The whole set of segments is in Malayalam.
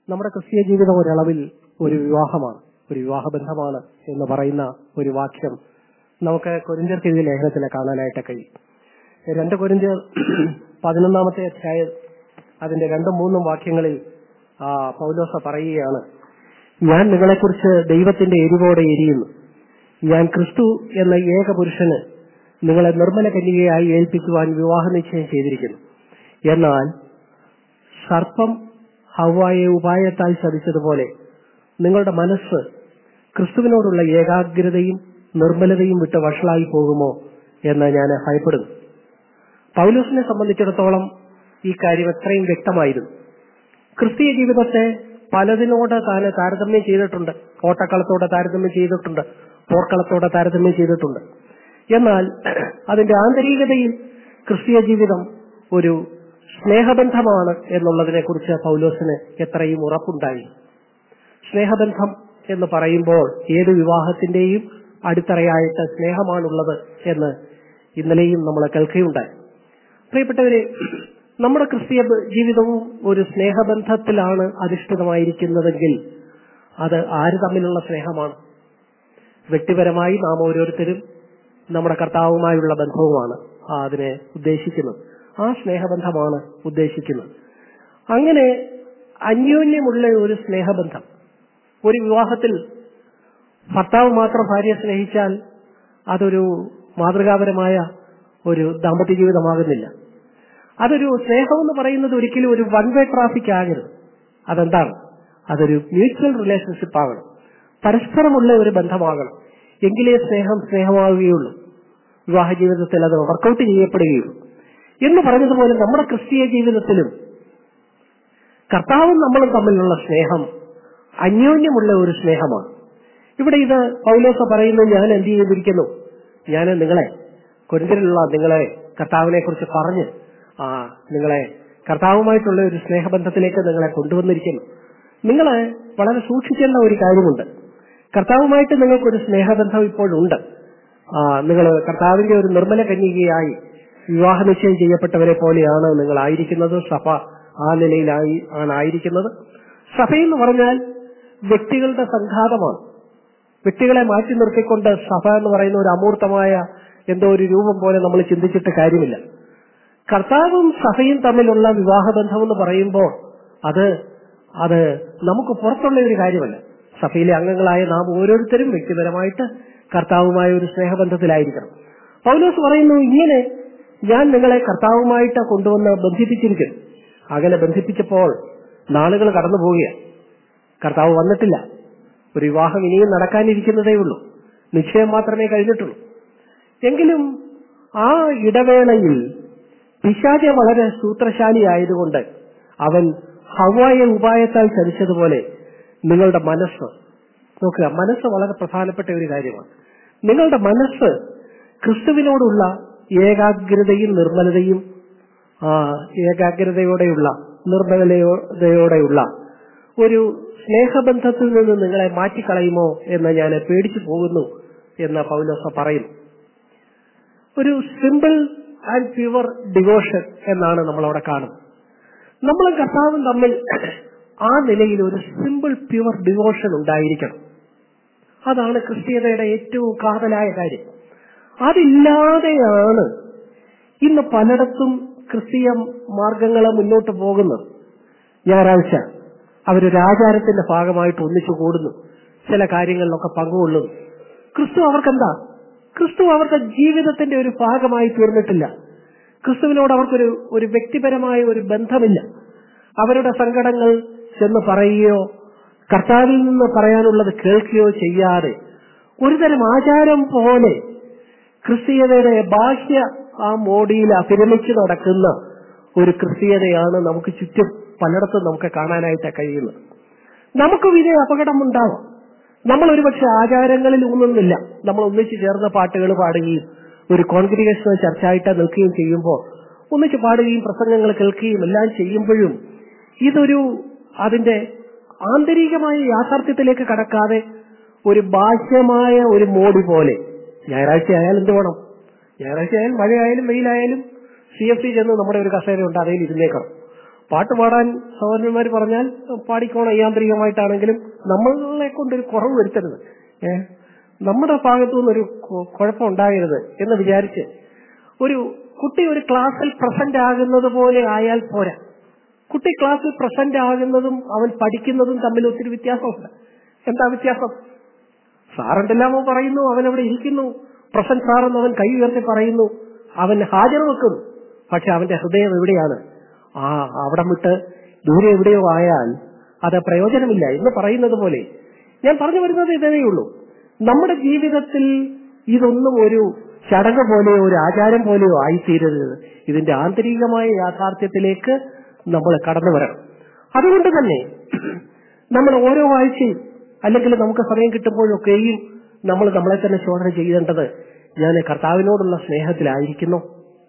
നമ്മുടെ ക്രിസ്തീയ ജീവിതം ഒരളവിൽ ഒരു വിവാഹമാണ് ഒരു വിവാഹബന്ധമാണ് എന്ന് പറയുന്ന ഒരു വാക്യം നമുക്ക് കൊരിന്ത്യർക്കെതിരെ ലേഖനത്തിൽ കാണാനായിട്ട് കഴിയും രണ്ട് കൊരിന്ത്യർ പതിനൊന്നാമത്തെ അധ്യായം അതിന്റെ രണ്ടും മൂന്നും വാക്യങ്ങളിൽ ആ, പൗലോസ പറയുകയാണ് ഞാൻ നിങ്ങളെക്കുറിച്ച് ദൈവത്തിന്റെ എരിവോടെ എരിയുന്നു ഞാൻ ക്രിസ്തു എന്ന ഏക പുരുഷന് നിങ്ങളെ നിർമ്മല കന്യകയായി ഏൽപ്പിക്കുവാൻ വിവാഹ നിശ്ചയം ചെയ്തിരിക്കുന്നു എന്നാൽ സർപ്പം ഹവായെ ഉപായത്താൽ ചതിച്ചതുപോലെ നിങ്ങളുടെ മനസ്സ് ക്രിസ്തുവിനോടുള്ള ഏകാഗ്രതയും നിർമ്മലതയും വിട്ട് വഷളായി പോകുമോ എന്ന് ഞാൻ ഭയപ്പെടുന്നു പൗലോസിനെ സംബന്ധിച്ചിടത്തോളം ഈ കാര്യം എത്രയും വ്യക്തമായിരുന്നു ക്രിസ്തീയ ജീവിതത്തെ പലതിനോട് താൻ താരതമ്യം ചെയ്തിട്ടുണ്ട് ഓട്ടക്കളത്തോടെ താരതമ്യം ചെയ്തിട്ടുണ്ട് പോർക്കളത്തോടെ താരതമ്യം ചെയ്തിട്ടുണ്ട് എന്നാൽ അതിന്റെ ആന്തരികതയിൽ ക്രിസ്തീയ ജീവിതം ഒരു സ്നേഹബന്ധമാണ് എന്നുള്ളതിനെ കുറിച്ച് പൗലോസിന് എത്രയും ഉറപ്പുണ്ടായി സ്നേഹബന്ധം എന്ന് പറയുമ്പോൾ ഏത് വിവാഹത്തിന്റെയും അടിത്തറയായിട്ട് സ്നേഹമാണുള്ളത് എന്ന് ഇന്നലെയും നമ്മൾ കേൾക്കുകയുണ്ടായി പ്രിയപ്പെട്ടവരെ നമ്മുടെ ക്രിസ്തീയ ബ- ജീവിതവും ഒരു സ്നേഹബന്ധത്തിലാണ് അധിഷ്ഠിതമായിരിക്കുന്നതെങ്കിൽ അത് ആര് തമ്മിലുള്ള സ്നേഹമാണ് വ്യക്തിപരമായി നാം ഓരോരുത്തരും നമ്മുടെ കർത്താവുമായുള്ള ബന്ധവുമാണ് ആ അതിനെ ഉദ്ദേശിക്കുന്നത് ആ സ്നേഹബന്ധമാണ് ഉദ്ദേശിക്കുന്നത് അങ്ങനെ അന്യോന്യമുള്ള ഒരു സ്നേഹബന്ധം ഒരു വിവാഹത്തിൽ ഭർത്താവ് മാത്രം ഭാര്യയെ സ്നേഹിച്ചാൽ അതൊരു മാതൃകാപരമായ ഒരു ദാമ്പത്യ ജീവിതമാകുന്നില്ല അതൊരു സ്നേഹം എന്ന് പറയുന്നത് ഒരിക്കലും ഒരു വൺ വേ ട്രാഫിക് ആകരുത് അതെന്താണ് അതൊരു മ്യൂച്വൽ റിലേഷൻഷിപ്പ് ആകണം പരസ്പരമുള്ള ഒരു ബന്ധമാകണം എങ്കിലേ സ്നേഹം സ്നേഹമാവുകയുള്ളൂ വിവാഹ ജീവിതത്തിൽ അത് വർക്കൗട്ട് ചെയ്യപ്പെടുകയുള്ളൂ എന്ന് പറഞ്ഞതുപോലെ നമ്മുടെ ക്രിസ്തീയ ജീവിതത്തിലും കർത്താവും നമ്മളും തമ്മിലുള്ള സ്നേഹം അന്യോന്യമുള്ള ഒരു സ്നേഹമാണ് ഇവിടെ ഇത് പൗലോസ പറയുന്നു ഞാൻ എന്ത് ചെയ്തിരിക്കുന്നു ഞാൻ നിങ്ങളെ കൊരിന്തിലുള്ള നിങ്ങളെ കർത്താവിനെ കുറിച്ച് പറഞ്ഞ് ആ നിങ്ങളെ കർത്താവുമായിട്ടുള്ള ഒരു സ്നേഹബന്ധത്തിലേക്ക് നിങ്ങളെ കൊണ്ടുവന്നിരിക്കുന്നു നിങ്ങൾ വളരെ സൂക്ഷിക്കേണ്ട ഒരു കാര്യമുണ്ട് കർത്താവുമായിട്ട് നിങ്ങൾക്കൊരു സ്നേഹബന്ധം ഇപ്പോഴുണ്ട് ആ നിങ്ങൾ കർത്താവിന്റെ ഒരു നിർമ്മല കന്യകയായി വിവാഹ നിശ്ചയം ചെയ്യപ്പെട്ടവരെ പോലെയാണ് നിങ്ങൾ ആയിരിക്കുന്നത് സഭ ആ നിലയിലായി ആണ് ആയിരിക്കുന്നത് സഭയെന്ന് പറഞ്ഞാൽ വ്യക്തികളുടെ സംഘാതമാണ് വ്യക്തികളെ മാറ്റി നിർത്തിക്കൊണ്ട് സഭ എന്ന് പറയുന്ന ഒരു അമൂർത്തമായ എന്തോ ഒരു രൂപം പോലെ നമ്മൾ ചിന്തിച്ചിട്ട് കാര്യമില്ല കർത്താവും സഭയും തമ്മിലുള്ള വിവാഹബന്ധം എന്ന് പറയുമ്പോൾ അത് അത് നമുക്ക് പുറത്തുള്ള ഒരു കാര്യമല്ല സഭയിലെ അംഗങ്ങളായ നാം ഓരോരുത്തരും വ്യക്തിപരമായിട്ട് കർത്താവുമായ ഒരു സ്നേഹബന്ധത്തിലായിരിക്കണം പൗലോസ് പറയുന്നു ഇങ്ങനെ ഞാൻ നിങ്ങളെ കർത്താവുമായിട്ട് കൊണ്ടുവന്ന് ബന്ധിപ്പിച്ചിരിക്കുന്നു അങ്ങനെ ബന്ധിപ്പിച്ചപ്പോൾ നാളുകൾ കടന്നു പോവുകയാണ് കർത്താവ് വന്നിട്ടില്ല ഒരു വിവാഹം ഇനിയും നടക്കാനിരിക്കുന്നതേ ഉള്ളൂ നിശ്ചയം മാത്രമേ കഴിഞ്ഞിട്ടുള്ളൂ എങ്കിലും ആ ഇടവേളയിൽ പിശാച വളരെ സൂത്രശാലിയായതുകൊണ്ട് അവൻ ഹവായ ഉപായത്താൽ ചലിച്ചതുപോലെ നിങ്ങളുടെ മനസ്സ് നോക്കുക മനസ്സ് വളരെ പ്രധാനപ്പെട്ട ഒരു കാര്യമാണ് നിങ്ങളുടെ മനസ്സ് ക്രിസ്തുവിനോടുള്ള ഏകാഗ്രതയും നിർമ്മലതയും ആ ഏകാഗ്രതയോടെയുള്ള നിർമ്മലതയോടെയുള്ള ഒരു സ്നേഹബന്ധത്തിൽ നിന്ന് നിങ്ങളെ മാറ്റിക്കളയുമോ എന്ന് ഞാൻ പേടിച്ചു പോകുന്നു എന്ന് പൗലോസ പറയുന്നു ഒരു സിമ്പിൾ ആൻഡ് പ്യുവർ ഡിവോഷൻ എന്നാണ് നമ്മളവിടെ കാണുന്നത് നമ്മളും കർത്താവും തമ്മിൽ ആ നിലയിൽ ഒരു സിമ്പിൾ പ്യുവർ ഡിവോഷൻ ഉണ്ടായിരിക്കണം അതാണ് ക്രിസ്തീയതയുടെ ഏറ്റവും കാതലായ കാര്യം അതില്ലാതെയാണ് ഇന്ന് പലയിടത്തും ക്രിസ്തീയ മാർഗങ്ങൾ മുന്നോട്ട് പോകുന്നത് ഞായറാഴ്ച അവരൊരു ആചാരത്തിന്റെ ഭാഗമായിട്ട് ഒന്നിച്ചു കൂടുന്നു ചില കാര്യങ്ങളിലൊക്കെ പങ്കുകൊള്ളുന്നു ക്രിസ്തു അവർക്കെന്താ ക്രിസ്തു അവർക്ക് ജീവിതത്തിന്റെ ഒരു ഭാഗമായി തീർന്നിട്ടില്ല ക്രിസ്തുവിനോട് അവർക്കൊരു ഒരു വ്യക്തിപരമായ ഒരു ബന്ധമില്ല അവരുടെ സങ്കടങ്ങൾ ചെന്ന് പറയുകയോ കർത്താവിൽ നിന്ന് പറയാനുള്ളത് കേൾക്കുകയോ ചെയ്യാതെ ഒരുതരം ആചാരം പോലെ ക്രിസ്തീയതയുടെ ബാഹ്യ ആ മോടിയിൽ അഭിരമിച്ചു നടക്കുന്ന ഒരു ക്രിസ്തീയതയാണ് നമുക്ക് ചുറ്റും പലയിടത്തും നമുക്ക് കാണാനായിട്ട് കഴിയുന്നത് നമുക്കും ഇതേ അപകടമുണ്ടാവാം നമ്മൾ ഒരുപക്ഷെ ആചാരങ്ങളിൽ ഊന്നുന്നില്ല നമ്മൾ ഒന്നിച്ചു ചേർന്ന പാട്ടുകൾ പാടുകയും ഒരു കോൺഗ്രിഗേഷണൽ ചർച്ചയായിട്ട് നിൽക്കുകയും ചെയ്യുമ്പോൾ ഒന്നിച്ച് പാടുകയും പ്രസംഗങ്ങൾ കേൾക്കുകയും എല്ലാം ചെയ്യുമ്പോഴും ഇതൊരു അതിന്റെ ആന്തരികമായ യാഥാർത്ഥ്യത്തിലേക്ക് കടക്കാതെ ഒരു ബാഹ്യമായ ഒരു മോടി പോലെ ഞായറാഴ്ച ആയാലും എന്ത് വേണം ഞായറാഴ്ച ആയാലും മഴയായാലും വെയിലായാലും സി എഫ് സി ചെന്ന് നമ്മുടെ ഒരു കസേര ഉണ്ട് അതേൽ ഇരുന്നേക്കണം പാട്ട് പാടാൻ സഹോദരന്മാർ പറഞ്ഞാൽ പാടിക്കോണം യാന്ത്രികമായിട്ടാണെങ്കിലും നമ്മളെ കൊണ്ടൊരു കുറവ് വരുത്തരുത് ഏ നമ്മുടെ ഭാഗത്തു നിന്നൊരു കു- കുഴപ്പം ഉണ്ടാകരുത് എന്ന് വിചാരിച്ച് ഒരു കുട്ടി ഒരു ക്ലാസ്സിൽ പ്രസന്റ് ആകുന്നത് പോലെ ആയാൽ പോരാ കുട്ടി ക്ലാസ്സിൽ പ്രസന്റ് ആകുന്നതും അവൻ പഠിക്കുന്നതും തമ്മിൽ ഒത്തിരി വ്യത്യാസമുണ്ട് എന്താ വ്യത്യാസം സാറെന്തെല്ലാമോ പറയുന്നു അവൻ അവിടെ ഇരിക്കുന്നു പ്രസന്റ് സാറെന്ന് അവൻ കൈ ഉയർത്തി പറയുന്നു അവൻ ഹാജർ വെക്കുന്നു പക്ഷെ അവന്റെ ഹൃദയം എവിടെയാണ് ആ അവിടെ വിട്ട് ദൂരെ എവിടെയോ ആയാൽ അത് പ്രയോജനമില്ല എന്ന് പറയുന്നത് പോലെ ഞാൻ പറഞ്ഞു വരുന്നത് ഇതേ ഉള്ളൂ നമ്മുടെ ജീവിതത്തിൽ ഇതൊന്നും ഒരു ചടങ്ങ് പോലെയോ ഒരു ആചാരം പോലെയോ ആയിത്തീരരുത് ഇതിന്റെ ആന്തരികമായ യാഥാർത്ഥ്യത്തിലേക്ക് നമ്മൾ കടന്നു വരണം അതുകൊണ്ട് തന്നെ നമ്മൾ ഓരോ ആഴ്ചയും അല്ലെങ്കിൽ നമുക്ക് സമയം കിട്ടുമ്പോഴൊക്കെയും നമ്മൾ നമ്മളെ തന്നെ ശോധന ചെയ്യേണ്ടത് ഞാൻ കർത്താവിനോടുള്ള സ്നേഹത്തിലായിരിക്കുന്നു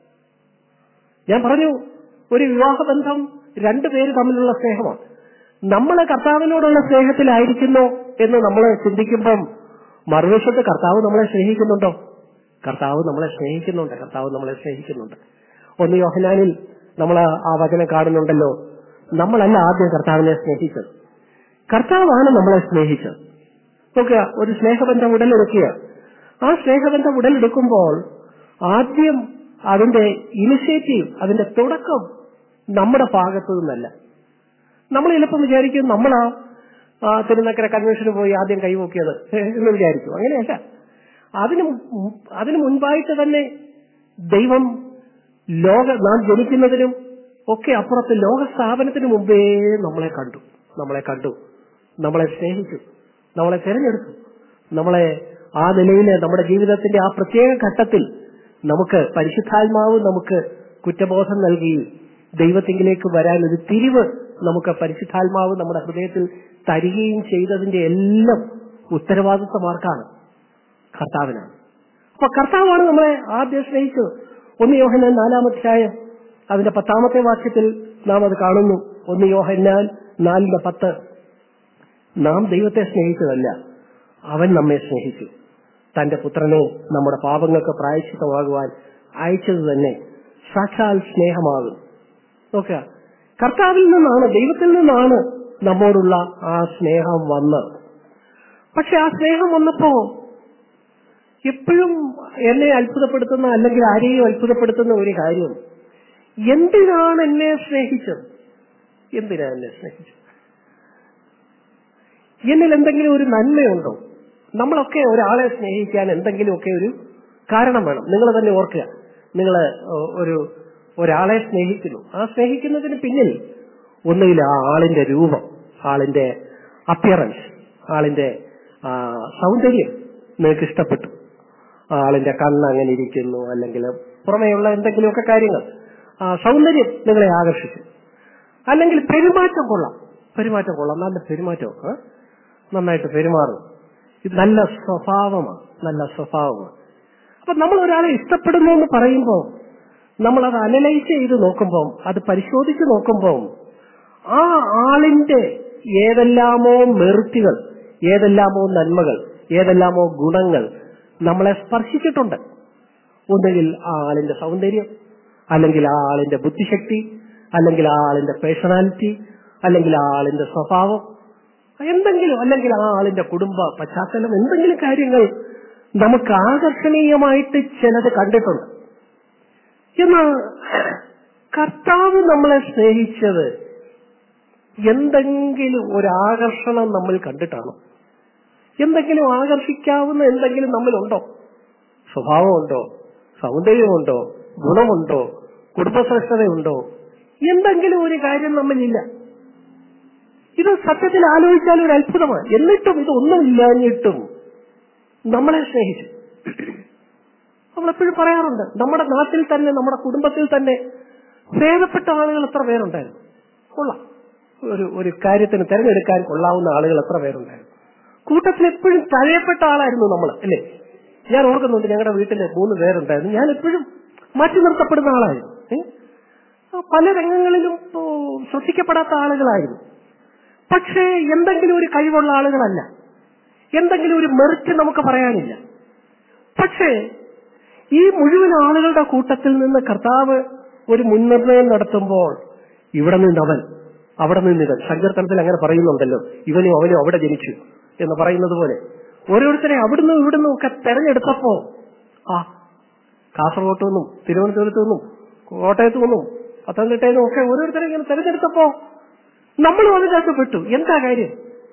ഞാൻ പറഞ്ഞു ഒരു വിവാഹബന്ധം രണ്ടുപേര് തമ്മിലുള്ള സ്നേഹമാണ് നമ്മൾ കർത്താവിനോടുള്ള സ്നേഹത്തിലായിരിക്കുന്നു എന്ന് നമ്മൾ ചിന്തിക്കുമ്പം മറുവശത്ത് കർത്താവ് നമ്മളെ സ്നേഹിക്കുന്നുണ്ടോ കർത്താവ് നമ്മളെ സ്നേഹിക്കുന്നുണ്ട് കർത്താവ് നമ്മളെ സ്നേഹിക്കുന്നുണ്ട് ഒന്ന് യോഹനാനിൽ നമ്മൾ ആ വചനം കാണുന്നുണ്ടല്ലോ നമ്മളല്ല ആദ്യം കർത്താവിനെ സ്നേഹിച്ചത് കർത്താവാണ് നമ്മളെ സ്നേഹിച്ചത് നോക്കുക ഒരു സ്നേഹബന്ധം ഉടലെടുക്കുക ആ സ്നേഹബന്ധം ഉടലെടുക്കുമ്പോൾ ആദ്യം അതിന്റെ ഇനിഷ്യേറ്റീവ് അതിന്റെ തുടക്കം നമ്മുടെ ഭാഗത്തു നിന്നല്ല നമ്മൾ ചിലപ്പോൾ വിചാരിക്കും നമ്മളാ ആ, തിരുനക്കര കൺവെൻഷന് പോയി ആദ്യം കൈവോക്കിയത് എന്ന് വിചാരിച്ചു അങ്ങനെയല്ല അതിന് മു- അതിന് മുൻപായിട്ട് തന്നെ ദൈവം ലോക നാം ജനിക്കുന്നതിനും ഒക്കെ അപ്പുറത്ത് ലോക സ്ഥാപനത്തിന് മുമ്പേ നമ്മളെ കണ്ടു നമ്മളെ കണ്ടു നമ്മളെ സ്നേഹിച്ചു നമ്മളെ തിരഞ്ഞെടുത്തു നമ്മളെ ആ നിലയിൽ നമ്മുടെ ജീവിതത്തിന്റെ ആ പ്രത്യേക ഘട്ടത്തിൽ നമുക്ക് പരിശുദ്ധാത്മാവ് നമുക്ക് കുറ്റബോധം നൽകി ദൈവത്തിങ്കിലേക്ക് വരാൻ ഒരു തിരിവ് നമുക്ക് പരിശുദ്ധാത്മാവ് നമ്മുടെ ഹൃദയത്തിൽ തരികയും ചെയ്തതിന്റെ എല്ലാം ഉത്തരവാദിത്വമാർക്കാണ് കർത്താവിനാണ് അപ്പൊ കർത്താവാണ് നമ്മളെ ആദ്യം സ്നേഹിച്ചത് ഒന്ന് യോഹന്നാൻ നാലാമധ്യായം അതിന്റെ പത്താമത്തെ വാക്യത്തിൽ നാം അത് കാണുന്നു ഒന്ന് യോഹന്നാൻ നാലിന്റെ പത്ത് നാം ദൈവത്തെ സ്നേഹിച്ചതല്ല അവൻ നമ്മെ സ്നേഹിച്ചു തന്റെ പുത്രനെ നമ്മുടെ പാപങ്ങൾക്ക് പ്രായശ്ചിത്തമാകുവാൻ അയച്ചത് തന്നെ സാക്ഷാൽ സ്നേഹമാകും നോക്കുക കർത്താവിൽ നിന്നാണ് ദൈവത്തിൽ നിന്നാണ് നമ്മോടുള്ള ആ സ്നേഹം വന്നത് പക്ഷെ ആ സ്നേഹം വന്നപ്പോ എപ്പോഴും എന്നെ അത്ഭുതപ്പെടുത്തുന്ന അല്ലെങ്കിൽ ആരെയും അത്ഭുതപ്പെടുത്തുന്ന ഒരു കാര്യം എന്തിനാണ് എന്നെ സ്നേഹിച്ചത് എന്തിനാ എന്നെ സ്നേഹിച്ചത് എന്നിൽ എന്തെങ്കിലും ഒരു നന്മയുണ്ടോ നമ്മളൊക്കെ ഒരാളെ സ്നേഹിക്കാൻ എന്തെങ്കിലുമൊക്കെ ഒരു കാരണം വേണം നിങ്ങൾ തന്നെ ഓർക്കുക നിങ്ങൾ ഒരു ഒരാളെ സ്നേഹിക്കുന്നു ആ സ്നേഹിക്കുന്നതിന് പിന്നിൽ ഒന്നുകിൽ ആ ആളിന്റെ രൂപം ആളിന്റെ അപ്പിയറൻസ് ആളിന്റെ ആ, സൗന്ദര്യം നിങ്ങൾക്ക് ഇഷ്ടപ്പെട്ടു ആ ആളിന്റെ കണ്ണ് അങ്ങനെ ഇരിക്കുന്നു അല്ലെങ്കിൽ പുറമേയുള്ള എന്തെങ്കിലുമൊക്കെ കാര്യങ്ങൾ ആ സൗന്ദര്യം നിങ്ങളെ ആകർഷിച്ചു അല്ലെങ്കിൽ പെരുമാറ്റം കൊള്ളാം പെരുമാറ്റം കൊള്ളാം നല്ല പെരുമാറ്റം ആ? നന്നായിട്ട് പെരുമാറും ഇത് നല്ല സ്വഭാവമാണ് നല്ല സ്വഭാവമാണ് അപ്പൊ നമ്മൾ ഒരാളെ ഇഷ്ടപ്പെടുന്നു എന്ന് പറയുമ്പോൾ നമ്മൾ അത് അനലൈസ് ചെയ്ത് നോക്കുമ്പോൾ അത് പരിശോധിച്ച് നോക്കുമ്പോൾ ആ ആളിന്റെ ഏതെല്ലാമോ മെറിറ്റുകൾ ഏതെല്ലാമോ നന്മകൾ ഏതെല്ലാമോ ഗുണങ്ങൾ നമ്മളെ സ്പർശിച്ചിട്ടുണ്ട് ഒന്നുകിൽ ആ ആളിന്റെ സൗന്ദര്യം അല്ലെങ്കിൽ ആ ആളിന്റെ ബുദ്ധിശക്തി അല്ലെങ്കിൽ ആ ആളിന്റെ പേഴ്സണാലിറ്റി അല്ലെങ്കിൽ ആ ആളിന്റെ സ്വഭാവം എന്തെങ്കിലും അല്ലെങ്കിൽ ആ ആളിന്റെ കുടുംബ പശ്ചാത്തലം എന്തെങ്കിലും കാര്യങ്ങൾ നമുക്ക് ആകർഷണീയമായിട്ട് ചിലത് കണ്ടിട്ടുണ്ട് എന്നാൽ കർത്താവ് നമ്മളെ സ്നേഹിച്ചത് എന്തെങ്കിലും ഒരു ആകർഷണം നമ്മൾ കണ്ടിട്ടാണോ എന്തെങ്കിലും ആകർഷിക്കാവുന്ന എന്തെങ്കിലും നമ്മളുണ്ടോ സ്വഭാവമുണ്ടോ സൗന്ദര്യമുണ്ടോ ഗുണമുണ്ടോ കുടുംബശ്രേഷ്ഠതയുണ്ടോ എന്തെങ്കിലും ഒരു കാര്യം നമ്മളില്ല ഇത് സത്യത്തിൽ ആലോചിച്ചാൽ ഒരു അത്ഭുതമാണ് എന്നിട്ടും ഇതൊന്നുമില്ലാഞ്ഞിട്ടും നമ്മളെ സ്നേഹിച്ചു നമ്മളെപ്പോഴും പറയാറുണ്ട് നമ്മുടെ നാട്ടിൽ തന്നെ നമ്മുടെ കുടുംബത്തിൽ തന്നെ ഭേദപ്പെട്ട ആളുകൾ എത്ര പേരുണ്ടായിരുന്നു കൊള്ളാം ഒരു ഒരു കാര്യത്തിന് തിരഞ്ഞെടുക്കാൻ കൊള്ളാവുന്ന ആളുകൾ എത്ര പേരുണ്ടായിരുന്നു കൂട്ടത്തിൽ എപ്പോഴും തഴയപ്പെട്ട ആളായിരുന്നു നമ്മൾ അല്ലേ ഞാൻ ഓർക്കുന്നുണ്ട് ഞങ്ങളുടെ വീട്ടിൽ മൂന്ന് പേരുണ്ടായിരുന്നു ഞാൻ എപ്പോഴും മാറ്റി നിർത്തപ്പെടുന്ന ആളായിരുന്നു ഏ? ആ, പല രംഗങ്ങളിലും ഓ, ശ്രദ്ധിക്കപ്പെടാത്ത ആളുകളായിരുന്നു പക്ഷേ എന്തെങ്കിലും ഒരു കഴിവുള്ള ആളുകളല്ല എന്തെങ്കിലും ഒരു മെറിറ്റ് നമുക്ക് പറയാനില്ല പക്ഷേ ഈ മുഴുവൻ ആളുകളുടെ കൂട്ടത്തിൽ നിന്ന് കർത്താവ് ഒരു മുൻനിർണയം നടത്തുമ്പോൾ ഇവിടെ നിന്ന് അവൻ അവിടെ നിന്ന് ഇവൻ സങ്കീർത്തനത്തിൽ അങ്ങനെ പറയുന്നുണ്ടല്ലോ ഇവനും അവനും അവിടെ ജനിച്ചു എന്ന് പറയുന്നത് പോലെ ഓരോരുത്തരെ അവിടുന്ന് ഇവിടുന്ന് ഒക്കെ തെരഞ്ഞെടുത്തപ്പോ ആ കാസർഗോട്ട് നിന്നും തിരുവനന്തപുരത്ത് നിന്നും കോട്ടയത്ത് നിന്നും പത്തനംതിട്ടയിൽ നിന്നും ഒക്കെ ഓരോരുത്തരെ ഇങ്ങനെ തെരഞ്ഞെടുത്തപ്പോ നമ്മളും അതിനകത്ത് പെട്ടു എന്താ കാര്യം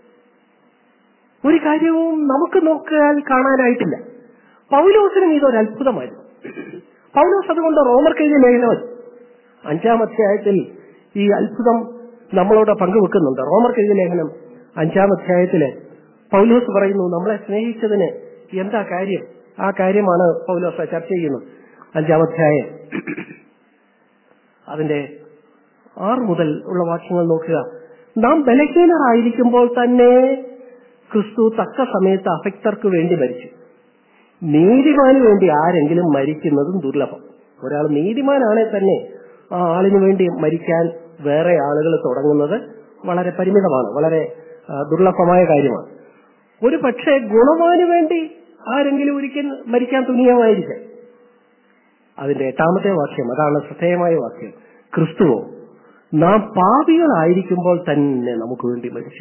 ഒരു കാര്യവും നമുക്ക് നോക്കിയാൽ കാണാനായിട്ടില്ല പൗലോസിനും ഇതൊരു അത്ഭുതമായിരുന്നു പൗലോസ് അതുകൊണ്ട് റോമർക്ക് എഴുതിയ ലേഖനം അഞ്ചാം അധ്യായത്തിൽ ഈ അത്ഭുതം നമ്മളോട് പങ്കുവെക്കുന്നുണ്ട് റോമർക്ക് എഴുതിയ ലേഖനം അഞ്ചാം അധ്യായത്തില് പൗലോസ് പറയുന്നു നമ്മളെ സ്നേഹിച്ചതിന് എന്താ കാര്യം ആ കാര്യമാണ് പൗലോസ് ചർച്ച ചെയ്യുന്നത് അഞ്ചാം അധ്യായം അതിന്റെ ആറ് മുതൽ ഉള്ള വാക്യങ്ങൾ നോക്കുക നാം ബലഹീനരായിരിക്കുമ്പോൾ തന്നെ ക്രിസ്തു തക്ക സമയത്ത് അഫക്തർക്ക് വേണ്ടി മരിച്ചു നീതിമാന് വേണ്ടി ആരെങ്കിലും മരിക്കുന്നതും ദുർലഭം ഒരാൾ നീതിമാനാണെ തന്നെ ആ ആളിന് വേണ്ടി മരിക്കാൻ വേറെ ആളുകൾ തുടങ്ങുന്നത് വളരെ പരിമിതമാണ് വളരെ ആ, ദുർലഭമായ കാര്യമാണ് ഒരു പക്ഷേ ഗുണവാന് വേണ്ടി ആരെങ്കിലും ഒരിക്കൽ മരിക്കാൻ തുനിയമായിരിക്കാം അതിന്റെ എട്ടാമത്തെ വാക്യം അതാണ് ശ്രദ്ധേയമായ വാക്യം ക്രിസ്തുവോ നാം പാപികളായിരിക്കുമ്പോൾ തന്നെ നമുക്ക് വേണ്ടി മരിച്ചു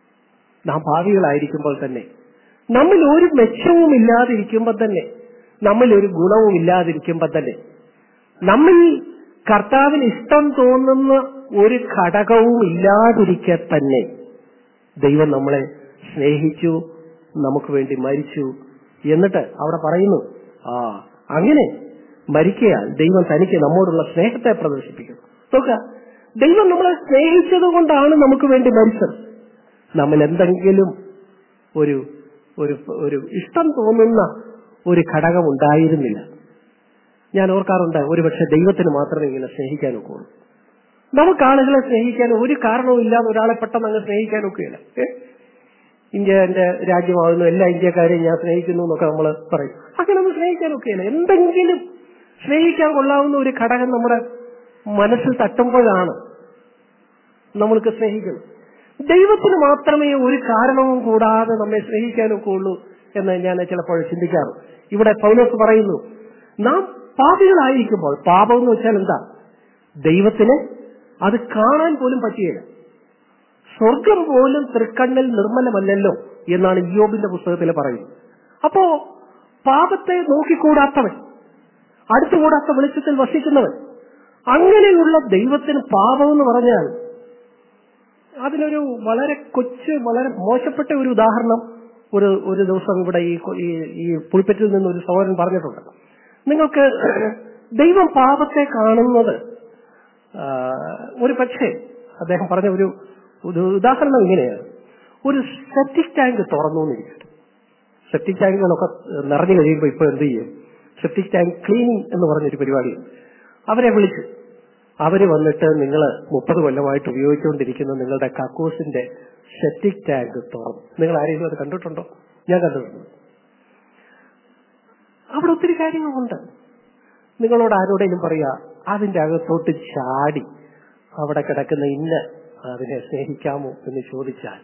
നാം പാപികളായിരിക്കുമ്പോൾ തന്നെ നമ്മിൽ ഒരു മെച്ചവും ഇല്ലാതിരിക്കുമ്പോൾ തന്നെ നമ്മിൽ ഒരു ഗുണവും ഇല്ലാതിരിക്കുമ്പോൾ തന്നെ നമ്മിൽ കർത്താവിന് ഇഷ്ടം തോന്നുന്ന ഒരു ഘടകവും ഇല്ലാതിരിക്കെ തന്നെ ദൈവം നമ്മളെ സ്നേഹിച്ചു നമുക്ക് വേണ്ടി മരിച്ചു എന്നിട്ട് അവിടെ പറയുന്നു ആ അങ്ങനെ മരിക്കയാൽ ദൈവം തനിക്ക് നമ്മോടുള്ള സ്നേഹത്തെ പ്രദർശിപ്പിക്കുന്നു നോക്കുക ദൈവം നമ്മളെ സ്നേഹിച്ചത് കൊണ്ടാണ് നമുക്ക് വേണ്ടി മരിച്ചത് നമ്മൾ എന്തെങ്കിലും ഒരു ഒരു ഒരു ഇഷ്ടം തോന്നുന്ന ഒരു ഘടകം ഉണ്ടായിരുന്നില്ല ഞാൻ ഓർക്കാറുണ്ട് ഒരുപക്ഷെ ദൈവത്തിന് മാത്രമേ ഇങ്ങനെ സ്നേഹിക്കാൻ ഒക്കുള്ളൂ നമുക്ക് ആളുകളെ സ്നേഹിക്കാൻ ഒരു കാരണവും ഇല്ലാതെ ഒരാളെ പെട്ടെന്ന് അങ്ങ് സ്നേഹിക്കാൻ ഒക്കുകയില്ല ഏ? ഇന്ത്യ എന്റെ രാജ്യമാകുന്നു എല്ലാ ഇന്ത്യക്കാരെയും ഞാൻ സ്നേഹിക്കുന്നു എന്നൊക്കെ നമ്മൾ പറയും അങ്ങനെ ഒന്നും സ്നേഹിക്കാൻ ഒക്കുകയില്ല എന്തെങ്കിലും സ്നേഹിക്കാൻ കൊള്ളാവുന്ന ഒരു ഘടകം നമ്മുടെ മനസ്സിൽ തട്ടുമ്പോഴാണ് നമ്മൾക്ക് സ്നേഹിക്കുന്നത് ദൈവത്തിന് മാത്രമേ ഒരു കാരണവും കൂടാതെ നമ്മെ സ്നേഹിക്കാനൊക്കെ ഉള്ളൂ എന്ന് ഞാൻ ചിലപ്പോൾ ചിന്തിക്കാറ് ഇവിടെ പൗലോസ് പറയുന്നു നാം പാപികളായിരിക്കുമ്പോൾ പാപം എന്ന് വെച്ചാൽ എന്താ ദൈവത്തിന് അത് കാണാൻ പോലും പറ്റുകയില്ല സ്വർഗം പോലും തൃക്കണ്ണിൽ നിർമ്മലമല്ലല്ലോ എന്നാണ് ഇയോബിന്റെ പുസ്തകത്തിൽ പറയുന്നത് അപ്പോ പാപത്തെ നോക്കിക്കൂടാത്തവൻ അടുത്തുകൂടാത്ത വെളിച്ചത്തിൽ വസിക്കുന്നവൻ അങ്ങനെയുള്ള ദൈവത്തിന് പാപം എന്ന് പറഞ്ഞാൽ അതിനൊരു വളരെ കൊച്ചു വളരെ മോശപ്പെട്ട ഒരു ഉദാഹരണം ഒരു ഒരു ദിവസം ഇവിടെ ഈ കൊ- ഈ ഈ പുൽപ്പറ്റിൽ നിന്ന് ഒരു സഹോദരൻ പറഞ്ഞിട്ടുണ്ട് നിങ്ങൾക്ക് ദൈവം പാപത്തെ കാണുന്നത് ആ, ഒരു പക്ഷേ അദ്ദേഹം പറഞ്ഞ ഒരു ഒരു ഉദാഹരണം ഇങ്ങനെയാണ് ഒരു സെപ്റ്റിക് ടാങ്ക് തുറന്നു എന്നിരിക്കട്ടെ സെപ്റ്റിക് ടാങ്കുകളൊക്കെ നിറഞ്ഞു കഴിയുമ്പോൾ ഇപ്പോൾ എന്ത് ചെയ്യും സെപ്റ്റിക് ടാങ്ക് ക്ലീനിങ് എന്ന് പറഞ്ഞൊരു പരിപാടിയുണ്ട് അവരെ വിളിച്ചു അവര് വന്നിട്ട് നിങ്ങൾ മുപ്പത് കൊല്ലമായിട്ട് ഉപയോഗിച്ചുകൊണ്ടിരിക്കുന്ന നിങ്ങളുടെ കക്കൂസിന്റെ സെപ്റ്റിക് ടാങ്ക് തുറന്നു നിങ്ങൾ ആരെങ്കിലും അത് കണ്ടിട്ടുണ്ടോ ഞാൻ കണ്ടിട്ടുണ്ട് അവിടെ ഒത്തിരി കാര്യങ്ങളുണ്ട് നിങ്ങളോട് ആരോടെങ്കിലും പറയാ അതിന്റെ അകത്തോട്ട് ചാടി അവിടെ കിടക്കുന്ന ഇന്ന അതിനെ സ്നേഹിക്കാമോ എന്ന് ചോദിച്ചാൽ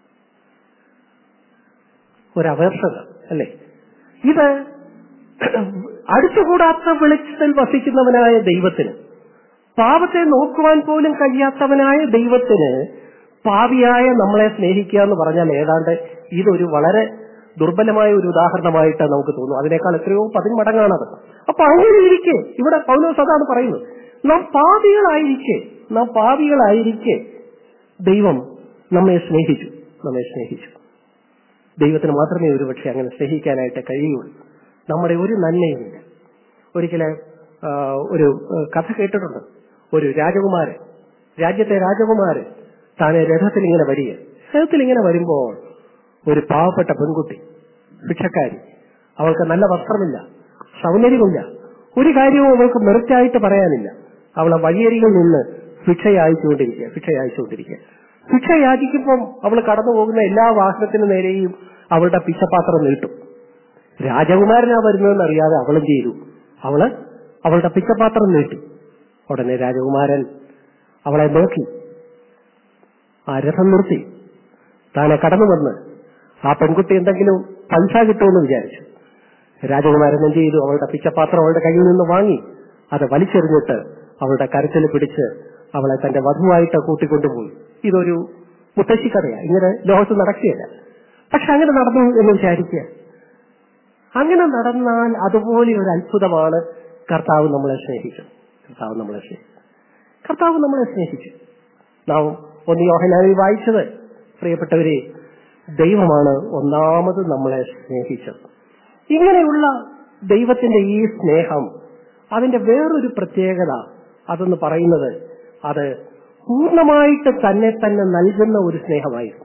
ഒരപേക്ഷത അല്ലേ ഇത് അടുത്തുകൂടാത്ത വെളിച്ചത്തിൽ വസിക്കുന്നവനായ ദൈവത്തിന് പാപത്തെ നോക്കുവാൻ പോലും കഴിയാത്തവനായ ദൈവത്തിന് പാപിയായ നമ്മളെ സ്നേഹിക്കുക എന്ന് പറഞ്ഞാൽ ഏതാണ്ട് ഇതൊരു വളരെ ദുർബലമായ ഒരു ഉദാഹരണമായിട്ട് നമുക്ക് തോന്നും അതിനേക്കാൾ എത്രയോ പതിന്മടങ്ങാണത് അപ്പൊ അങ്ങനെ ഇരിക്കെ ഇവിടെ പൗലോസ് അതാണ് പറയുന്നത് നാം പാപികളായിരിക്കെ നാം പാപികളായിരിക്കെ ദൈവം നമ്മെ സ്നേഹിച്ചു നമ്മെ സ്നേഹിച്ചു ദൈവത്തിന് മാത്രമേ ഒരുപക്ഷെ അങ്ങനെ സ്നേഹിക്കാനായിട്ട് കഴിയുള്ളൂ നമ്മുടെ ഒരു നന്മയുമില്ല ഒരിക്കലെ ആ, ഒരു ആ, കഥ കേട്ടിട്ടുണ്ട് ഒരു രാജകുമാരൻ രാജ്യത്തെ രാജകുമാരൻ താനെ രഥത്തിൽ ഇങ്ങനെ വരിക രഥത്തിൽ ഇങ്ങനെ വരുമ്പോൾ ഒരു പാവപ്പെട്ട പെൺകുട്ടി ഭിക്ഷക്കാരി അവൾക്ക് നല്ല വസ്ത്രമില്ല സൗന്ദര്യമില്ല ഒരു കാര്യവും അവൾക്ക് മെറിറ്റായിട്ട് പറയാനില്ല അവളെ വഴിയരികിൽ നിന്ന് ഭിക്ഷ യാചിച്ചുകൊണ്ടിരിക്കുക ഭിക്ഷ യാചിച്ചുകൊണ്ടിരിക്കുക ഭിക്ഷ യാചിക്കുമ്പം അവൾ കടന്നു പോകുന്ന എല്ലാ വാഹനത്തിനു നേരെയും അവളുടെ പിച്ചപാത്രം നീട്ടും രാജകുമാരനാ വരുന്നതെന്ന് അറിയാതെ അവളും ചെയ്തു അവള് അവളുടെ പിച്ചപാത്രം നീട്ടി ഉടനെ രാജകുമാരൻ അവളെ നോക്കി ആ രഥം നിർത്തി താനെ കടന്നു വന്ന് ആ പെൺകുട്ടി എന്തെങ്കിലും പൈസ കിട്ടുമെന്ന് വിചാരിച്ചു രാജകുമാരൻ എന്ത് ചെയ്തു അവളുടെ പിച്ചപാത്രം അവളുടെ കയ്യിൽ നിന്ന് വാങ്ങി അത് വലിച്ചെറിഞ്ഞിട്ട് അവളുടെ കരുത്തിൽ പിടിച്ച് അവളെ തന്റെ വധുവായിട്ട് കൂട്ടിക്കൊണ്ടുപോയി ഇതൊരു മുത്തശ്ശി കഥയാണ് ഇങ്ങനെ ലോകത്ത് നടക്കുകയല്ല പക്ഷെ അങ്ങനെ നടന്നു എന്ന് വിചാരിക്കുക അങ്ങനെ നടന്നാൽ അതുപോലെ ഒരു അത്ഭുതമാണ് കർത്താവ് നമ്മളെ സ്നേഹിച്ചു കർത്താവ് നമ്മളെ സ്നേഹിച്ചു കർത്താവ് നമ്മളെ സ്നേഹിച്ചു നാം ഒന്ന് യോഹനാനിൽ വായിച്ചത് പ്രിയപ്പെട്ടവരെ ദൈവമാണ് ഒന്നാമത് നമ്മളെ സ്നേഹിച്ചത് ഇങ്ങനെയുള്ള ദൈവത്തിന്റെ ഈ സ്നേഹം അതിന്റെ വേറൊരു പ്രത്യേകത അതെന്ന് പറയുന്നത് അത് പൂർണ്ണമായിട്ട് തന്നെ തന്നെ നൽകുന്ന ഒരു സ്നേഹമായിരുന്നു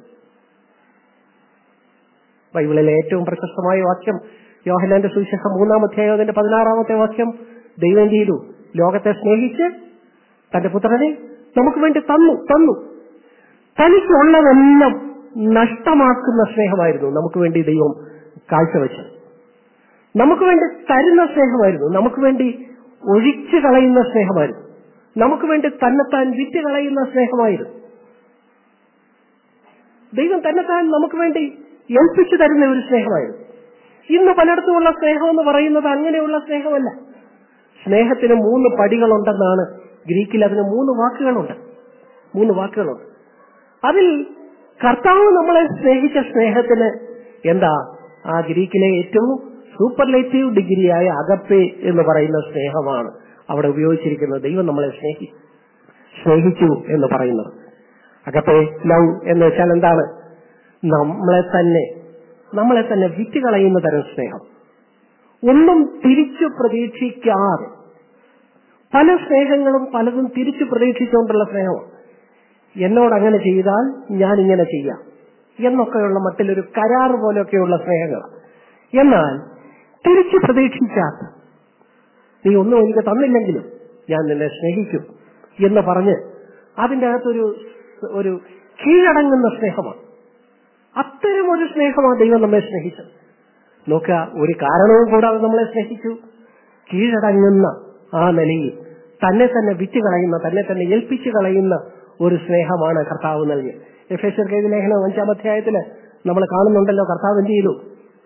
ബൈബിളിലെ ഏറ്റവും പ്രശസ്തമായ വാക്യം യോഹനാന്റെ സുവിശേഷം മൂന്നാം അധ്യായം അതിന്റെ പതിനാറാമത്തെ വാക്യം ദൈവം ചെയ്തു ലോകത്തെ സ്നേഹിച്ച് തന്റെ പുത്രനെ നമുക്ക് വേണ്ടി തന്നു തന്നു തനിക്കുള്ളതെല്ലാം നഷ്ടമാക്കുന്ന സ്നേഹമായിരുന്നു നമുക്ക് വേണ്ടി ദൈവം കാഴ്ചവെച്ചത് നമുക്ക് വേണ്ടി തരുന്ന സ്നേഹമായിരുന്നു നമുക്ക് വേണ്ടി ഒഴിച്ചു കളയുന്ന സ്നേഹമായിരുന്നു നമുക്ക് വേണ്ടി തന്നെത്താൻ വിറ്റ് കളയുന്ന സ്നേഹമായിരുന്നു ദൈവം തന്നെത്താൻ നമുക്ക് വേണ്ടി ഏൽപ്പിച്ചു തരുന്ന ഒരു സ്നേഹമായിരുന്നു ഇന്ന് പലയിടത്തുമുള്ള സ്നേഹം എന്ന് പറയുന്നത് അങ്ങനെയുള്ള സ്നേഹമല്ല സ്നേഹത്തിന് മൂന്ന് പടികളുണ്ടെന്നാണ് ഗ്രീക്കിൽ അതിന് മൂന്ന് വാക്കുകളുണ്ട് മൂന്ന് വാക്കുകളുണ്ട് അതിൽ കർത്താവ് നമ്മളെ സ്നേഹിച്ച സ്നേഹത്തിന് എന്താ ആ ഗ്രീക്കിലെ ഏറ്റവും സൂപ്പർലേറ്റീവ് ഡിഗ്രിയായ അകപ്പെ എന്ന് പറയുന്ന സ്നേഹമാണ് അവിടെ ഉപയോഗിച്ചിരിക്കുന്നത് ദൈവം നമ്മളെ സ്നേഹി സ്നേഹിച്ചു എന്ന് പറയുന്നത് അകപ്പെ ലവ് എന്ന് വെച്ചാൽ എന്താണ് നമ്മളെ തന്നെ നമ്മളെ തന്നെ വിറ്റ് കളയുന്ന തരം സ്നേഹം ഒന്നും തിരിച്ചു പ്രതീക്ഷിക്കാതെ പല സ്നേഹങ്ങളും പലതും തിരിച്ചു പ്രതീക്ഷിച്ചുകൊണ്ടുള്ള സ്നേഹമാണ് എന്നോട് അങ്ങനെ ചെയ്താൽ ഞാൻ ഇങ്ങനെ ചെയ്യാം എന്നൊക്കെയുള്ള മട്ടിലൊരു കരാർ പോലെയൊക്കെയുള്ള സ്നേഹങ്ങൾ എന്നാൽ തിരിച്ചു പ്രതീക്ഷിക്കാത്ത നീ ഒന്നും എനിക്ക് തന്നില്ലെങ്കിലും ഞാൻ നിന്നെ സ്നേഹിക്കും എന്ന് പറഞ്ഞ് അതിന്റെ അകത്തൊരു ഒരു കീഴടങ്ങുന്ന സ്നേഹമാണ് അത്തരം ഒരു സ്നേഹമാണ് ദൈവം നമ്മെ സ്നേഹിച്ചത് നോക്കുക ഒരു കാരണവും കൂടാതെ നമ്മളെ സ്നേഹിച്ചു കീഴടങ്ങുന്ന ആ നിലയിൽ തന്നെ തന്നെ വിറ്റ് കളയുന്ന തന്നെ തന്നെ ഏൽപ്പിച്ചു കളയുന്ന ഒരു സ്നേഹമാണ് കർത്താവ് നൽകിയത് എഫ് എസ് എർ ലേഖനം അഞ്ചാം അധ്യായത്തില് നമ്മൾ കാണുന്നുണ്ടല്ലോ കർത്താവ് എന്ത് ചെയ്തു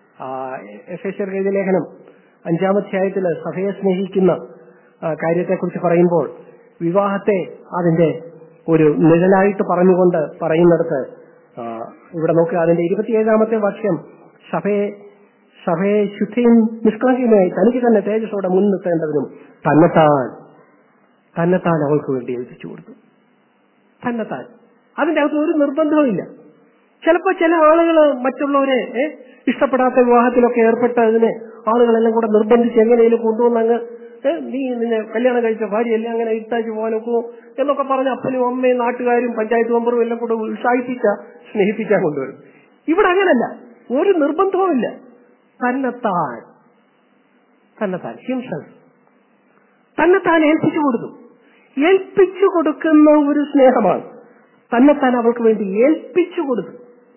എഫ് എസ് എർ ലേഖനം അഞ്ചാം അധ്യായത്തില് സഭയെ സ്നേഹിക്കുന്ന കാര്യത്തെക്കുറിച്ച് പറയുമ്പോൾ വിവാഹത്തെ അതിന്റെ ഒരു നിഴലായിട്ട് പറഞ്ഞുകൊണ്ട് പറയുന്നിടത്ത് ഇവിടെ നോക്കുക അതിന്റെ ഇരുപത്തിയേഴാമത്തെ വാക്യം സഭയെ സഭയെ ശുദ്ധിയും നിഷ്കളങ്കയുമായി തനിക്ക് തന്നെ തേജസ്സോടെ മുൻനിർത്തേണ്ടതിനും തന്നെത്താൻ തന്നെത്താൻ അവൾക്ക് വേണ്ടി ഏൽപ്പിച്ചു കൊടുത്തു തന്നെത്താൻ അതിന്റെ അകത്ത് ഒരു നിർബന്ധവുമില്ല ചിലപ്പോൾ ചില ആളുകൾ മറ്റുള്ളവരെ ഇഷ്ടപ്പെടാത്ത വിവാഹത്തിലൊക്കെ ഏർപ്പെട്ട് അതിനെ ആളുകളെല്ലാം കൂടെ നിർബന്ധിച്ച് എങ്ങനെയും കൊണ്ടുവന്ന് അങ്ങ് നീ നിന്നെ കല്യാണം കഴിച്ച ഭാര്യയല്ലേ അങ്ങനെ ഇട്ടാച്ച് പോകാനൊക്കെ എന്നൊക്കെ പറഞ്ഞ് അപ്പനും അമ്മയും നാട്ടുകാരും പഞ്ചായത്ത് മെമ്പറും എല്ലാം കൂടെ ഉത്സാഹിപ്പിച്ച സ്നേഹിപ്പിക്കാൻ കൊണ്ടുവരും ഇവിടെ അങ്ങനല്ല ഒരു നിർബന്ധവുമില്ല തന്നെത്താൻ തന്നെത്താൻ ഹിംസൽഫ് തന്നെത്താൻ ഏൽപ്പിച്ചു കൊടുത്തു ഏൽപ്പിച്ചു കൊടുക്കുന്ന ഒരു സ്നേഹമാണ് തന്നെത്താൻ അവൾക്ക് വേണ്ടി ഏൽപ്പിച്ചു കൊടുത്തു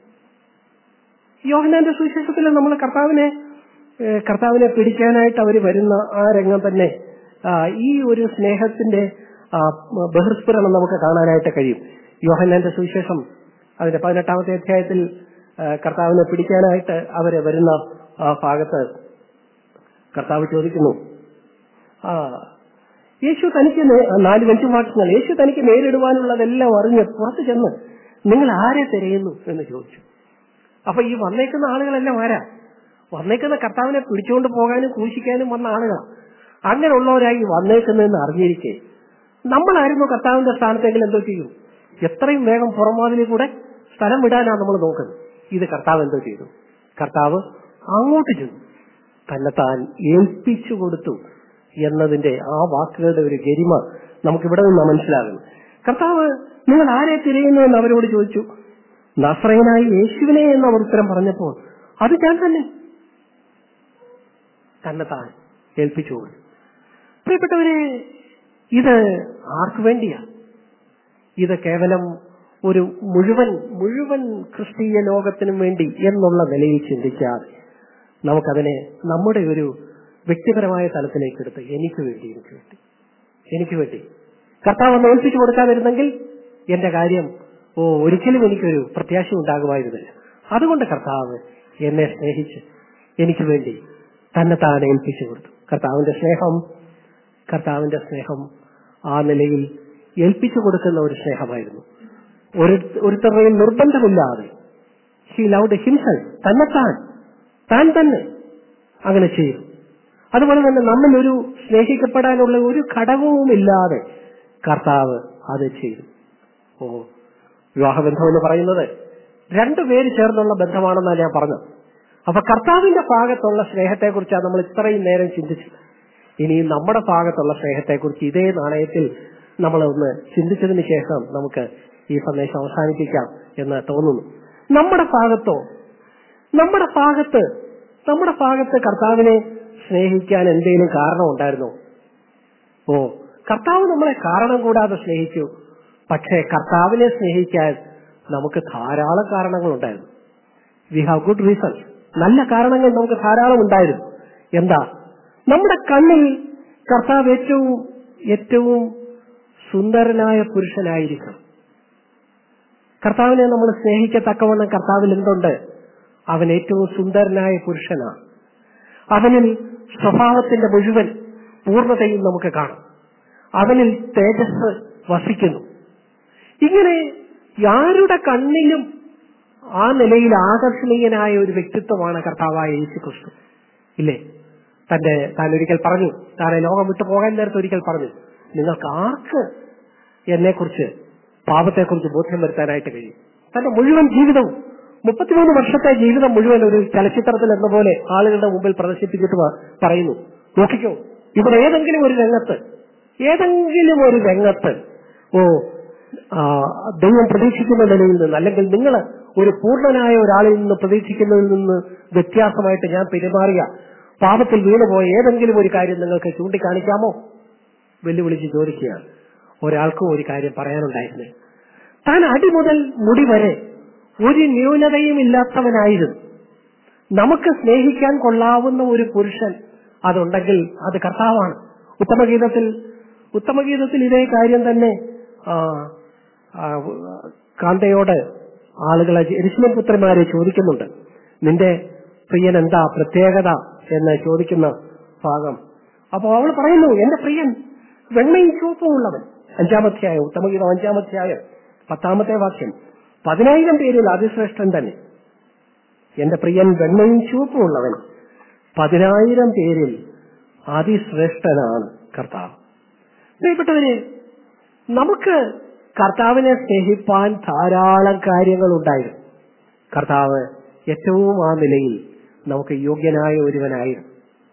യോഹനാന്റെ സുവിശേഷത്തിൽ നമ്മൾ കർത്താവിനെ കർത്താവിനെ പിടിക്കാനായിട്ട് അവർ വരുന്ന ആ രംഗം തന്നെ ഈ ഒരു സ്നേഹത്തിന്റെ ബഹിർസ്ഫുരണം നമുക്ക് കാണാനായിട്ട് കഴിയും യോഹന്നാന്റെ സുവിശേഷം അതിന്റെ പതിനെട്ടാമത്തെ അധ്യായത്തിൽ കർത്താവിനെ പിടിക്കാനായിട്ട് അവര് വരുന്ന ആ ഭാഗത്ത് കർത്താവ് ചോദിക്കുന്നു ആ യേശു തനിക്ക് നാല് ബെഞ്ചുമാർക്കുകൾ യേശു തനിക്ക് നേരിടുവാനുള്ളതെല്ലാം അറിഞ്ഞ് പുറത്തു ചെന്ന് നിങ്ങൾ ആരെ തിരയുന്നു എന്ന് ചോദിച്ചു അപ്പൊ ഈ വന്നേക്കുന്ന ആളുകളെല്ലാം ആരാ വന്നേക്കുന്ന കർത്താവിനെ പിടിച്ചുകൊണ്ട് പോകാനും ക്രൂശിക്കാനും വന്ന ആളുകളാണ് അങ്ങനെയുള്ളവരായി വന്നേക്കുന്നതെന്ന് അറിഞ്ഞിരിക്കെ നമ്മളായിരുന്നു കർത്താവിന്റെ സ്ഥാനത്തെങ്കിലും എന്തോ ചെയ്യും എത്രയും വേഗം പുറമാതിരി കൂടെ സ്ഥലം വിടാനാണ് നമ്മൾ നോക്കുന്നത് ഇത് കർത്താവ് എന്തോ ചെയ്തു കർത്താവ് അങ്ങോട്ട് ചെന്നു തന്നെ താൻ ഏൽപ്പിച്ചു കൊടുത്തു എന്നതിന്റെ ആ വാക്കുകളുടെ ഒരു ഗരിമ നമുക്കിവിടെ നിന്ന് മനസ്സിലാകുന്നു കർത്താവ് നിങ്ങൾ ആരെ തിരയുന്നു എന്ന് അവരോട് ചോദിച്ചു നസ്രയനായി യേശുവിനെ എന്ന് അവർ ഉത്തരം പറഞ്ഞപ്പോൾ അത് ഞാൻ തന്നെ തന്നെ താൻ ഏൽപ്പിച്ചു കൊടുത്തു പ്രിയപ്പെട്ടവരെ ഇത് ആർക്കു വേണ്ടിയാ ഇത് കേവലം ഒരു മുഴുവൻ മുഴുവൻ ക്രിസ്തീയ ലോകത്തിനും വേണ്ടി എന്നുള്ള നിലയിൽ ചിന്തിക്കാതെ നമുക്കതിനെ നമ്മുടെ ഒരു വ്യക്തിപരമായ തലത്തിലേക്ക് എടുത്ത് എനിക്ക് വേണ്ടി എനിക്ക് വേണ്ടി എനിക്ക് വേണ്ടി കർത്താവ് ഒന്ന് ഏൽപ്പിച്ചു കൊടുക്കാതിരുന്നെങ്കിൽ എന്റെ കാര്യം ഓ ഒരിക്കലും എനിക്കൊരു പ്രത്യാശ ഉണ്ടാകുമായിരുന്നില്ല അതുകൊണ്ട് കർത്താവ് എന്നെ സ്നേഹിച്ച് എനിക്ക് വേണ്ടി തന്നെ താൻ ഏൽപ്പിച്ചു കൊടുത്തു കർത്താവിന്റെ സ്നേഹം കർത്താവിന്റെ സ്നേഹം ആ നിലയിൽ ഏൽപ്പിച്ചു കൊടുക്കുന്ന ഒരു സ്നേഹമായിരുന്നു ഒരു ഒരുത്തരുടെയും നിർബന്ധമില്ലാതെ ഹി ലൗഡ് ഹിംസൽ തന്നെത്താൻ താൻ തന്നെ അങ്ങനെ ചെയ്യും അതുപോലെ തന്നെ നമ്മൾ ഒരു സ്നേഹിക്കപ്പെടാനുള്ള ഒരു ഘടകവുമില്ലാതെ കർത്താവ് അത് ചെയ്തു ഓ വിവാഹബന്ധം എന്ന് പറയുന്നത് രണ്ടുപേര് ചേർന്നുള്ള ബന്ധമാണെന്നാണ് ഞാൻ പറഞ്ഞത് അപ്പൊ കർത്താവിന്റെ ഭാഗത്തുള്ള സ്നേഹത്തെക്കുറിച്ചാണ് നമ്മൾ ഇത്രയും നേരം ചിന്തിച്ചത് ഇനി നമ്മുടെ ഭാഗത്തുള്ള സ്നേഹത്തെക്കുറിച്ച് ഇതേ നാണയത്തിൽ നമ്മൾ ഒന്ന് ചിന്തിച്ചതിന് ശേഷം നമുക്ക് ഈ സന്ദേശം അവസാനിപ്പിക്കാം എന്ന് തോന്നുന്നു നമ്മുടെ ഭാഗത്തോ നമ്മുടെ ഭാഗത്ത് നമ്മുടെ ഭാഗത്ത് കർത്താവിനെ സ്നേഹിക്കാൻ എന്തെങ്കിലും കാരണം ഉണ്ടായിരുന്നോ ഓ കർത്താവ് നമ്മളെ കാരണം കൂടാതെ സ്നേഹിച്ചു പക്ഷേ കർത്താവിനെ സ്നേഹിക്കാൻ നമുക്ക് ധാരാളം കാരണങ്ങളുണ്ടായിരുന്നു വി ഹാവ് ഗുഡ് റീസൺസ് നല്ല കാരണങ്ങൾ നമുക്ക് ധാരാളം ഉണ്ടായിരുന്നു എന്താ നമ്മുടെ കണ്ണിൽ കർത്താവ് ഏറ്റവും ഏറ്റവും സുന്ദരനായ പുരുഷനായിരിക്കണം കർത്താവിനെ നമ്മൾ സ്നേഹിക്കത്തക്കവണ്ണം കർത്താവിൽ എന്തുണ്ട് അവൻ ഏറ്റവും സുന്ദരനായ പുരുഷനാണ് അവനിൽ സ്വഭാവത്തിന്റെ മുഴുവൻ പൂർണ്ണതയും നമുക്ക് കാണാം അവനിൽ തേജസ് വസിക്കുന്നു ഇങ്ങനെ ആരുടെ കണ്ണിലും ആ നിലയിൽ ആകർഷണീയനായ ഒരു വ്യക്തിത്വമാണ് കർത്താവായ യേശു ക്രിസ്തു ഇല്ലേ തന്റെ താൻ ഒരിക്കൽ പറഞ്ഞു താനെ ലോകം വിട്ടു പോകാൻ നേരത്തെ ഒരിക്കൽ പറഞ്ഞു നിങ്ങൾക്ക് ആർക്ക് എന്നെക്കുറിച്ച് പാപത്തെക്കുറിച്ച് ബോധ്യം വരുത്താനായിട്ട് കഴിയും തന്റെ മുഴുവൻ ജീവിതവും മുപ്പത്തിമൂന്ന് വർഷത്തെ ജീവിതം മുഴുവൻ ഒരു ചലച്ചിത്രത്തിൽ എന്ന പോലെ ആളുകളുടെ മുമ്പിൽ പ്രദർശിപ്പിച്ചിട്ട് പ- പറയുന്നു നോക്കിക്കോ ഇവിടെ ഏതെങ്കിലും ഒരു രംഗത്ത് ഏതെങ്കിലും ഒരു രംഗത്ത് ഓ ആ, ദൈവം പ്രതീക്ഷിക്കുന്ന നിലയിൽ നിന്ന് അല്ലെങ്കിൽ നിങ്ങൾ ഒരു പൂർണ്ണനായ ഒരാളിൽ നിന്ന് പ്രതീക്ഷിക്കുന്നതിൽ നിന്ന് വ്യത്യാസമായിട്ട് ഞാൻ പെരുമാറിയ പാപത്തിൽ വീണുപോയ ഏതെങ്കിലും ഒരു കാര്യം നിങ്ങൾക്ക് ചൂണ്ടിക്കാണിക്കാമോ വെല്ലുവിളിച്ച് ചോദിക്കുകയാണ് ഒരാൾക്കും ഒരു കാര്യം പറയാനുണ്ടായിരുന്നു താൻ അടി മുതൽ മുടി വരെ ഒരു ന്യൂനതയും ഇല്ലാത്തവനായിരുന്നു നമുക്ക് സ്നേഹിക്കാൻ കൊള്ളാവുന്ന ഒരു പുരുഷൻ അതുണ്ടെങ്കിൽ അത് കർത്താവാണ് ഉത്തമഗീതത്തിൽ ഉത്തമഗീതത്തിൽ ഇതേ കാര്യം തന്നെ ആ, ആ, കാന്തയോട് ആളുകളെ എരിശിലം പുത്രന്മാരെ ചോദിക്കുന്നുണ്ട് നിന്റെ പ്രിയൻ എന്താ പ്രത്യേകത എന്ന് ചോദിക്കുന്ന ഭാഗം അപ്പോ അവൾ പറയുന്നു എന്റെ പ്രിയൻ വെണ്ണയും ചുവപ്പും ഉള്ളവൻ അഞ്ചാമധ്യായം ഉത്തമഗീതം അഞ്ചാമധ്യായം പത്താമത്തെ വാക്യം പതിനായിരം പേരിൽ അതിശ്രേഷ്ഠൻ തന്നെ എന്റെ പ്രിയൻ വെണ്ണയും ചുവപ്പും ഉള്ളവൻ പതിനായിരം പേരിൽ അതിശ്രേഷ്ഠനാണ് കർത്താവ് പ്രിയപ്പെട്ടവരെ നമുക്ക് കർത്താവിനെ സ്നേഹിപ്പാൻ ധാരാളം കാര്യങ്ങൾ ഉണ്ടായിരുന്നു കർത്താവ് ഏറ്റവും ആ നിലയിൽ നമുക്ക് യോഗ്യനായ ഒരുവനായിരുന്നു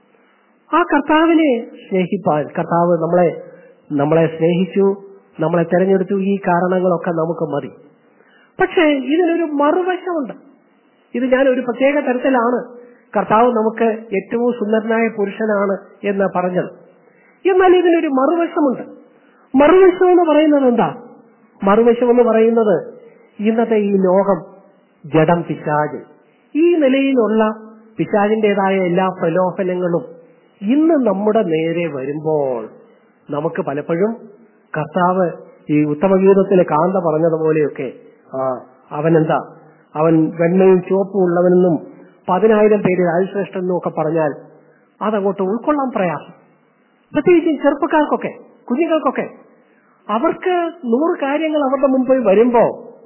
ആ കർത്താവിനെ സ്നേഹിപ്പാൻ കർത്താവ് നമ്മളെ നമ്മളെ സ്നേഹിച്ചു നമ്മളെ തെരഞ്ഞെടുത്തു ഈ കാരണങ്ങളൊക്കെ നമുക്ക് മതി പക്ഷേ ഇതിനൊരു മറുവശമുണ്ട് ഇത് ഞാൻ ഒരു പ്രത്യേക തരത്തിലാണ് കർത്താവ് നമുക്ക് ഏറ്റവും സുന്ദരനായ പുരുഷനാണ് എന്ന് പറഞ്ഞത് എന്നാൽ ഇതിനൊരു മറുവശമുണ്ട് മറുവശം എന്ന് പറയുന്നത് എന്താ മറുവശം എന്ന് പറയുന്നത് ഇന്നത്തെ ഈ ലോകം ജഡം പിശാജ് ഈ നിലയിലുള്ള പിശാജിന്റേതായ എല്ലാ പ്രലോഭനങ്ങളും ഇന്ന് നമ്മുടെ നേരെ വരുമ്പോൾ നമുക്ക് പലപ്പോഴും കർത്താവ് ഈ ഉത്തമഗീതത്തിലെ കാന്ത പറഞ്ഞതുപോലെയൊക്കെ ആ അവനെന്താ അവൻ വെണ്ണയും ചുവപ്പും ഉള്ളവനെന്നും പതിനായിരം പേര് അതിശ്രേഷ്ഠെന്നും ഒക്കെ പറഞ്ഞാൽ അതങ്ങോട്ട് ഉൾക്കൊള്ളാൻ പ്രയാസം പ്രത്യേകിച്ച് ഈ ചെറുപ്പക്കാർക്കൊക്കെ കുഞ്ഞുങ്ങൾക്കൊക്കെ അവർക്ക് നൂറ് കാര്യങ്ങൾ അവരുടെ മുമ്പിൽ വരുമ്പോ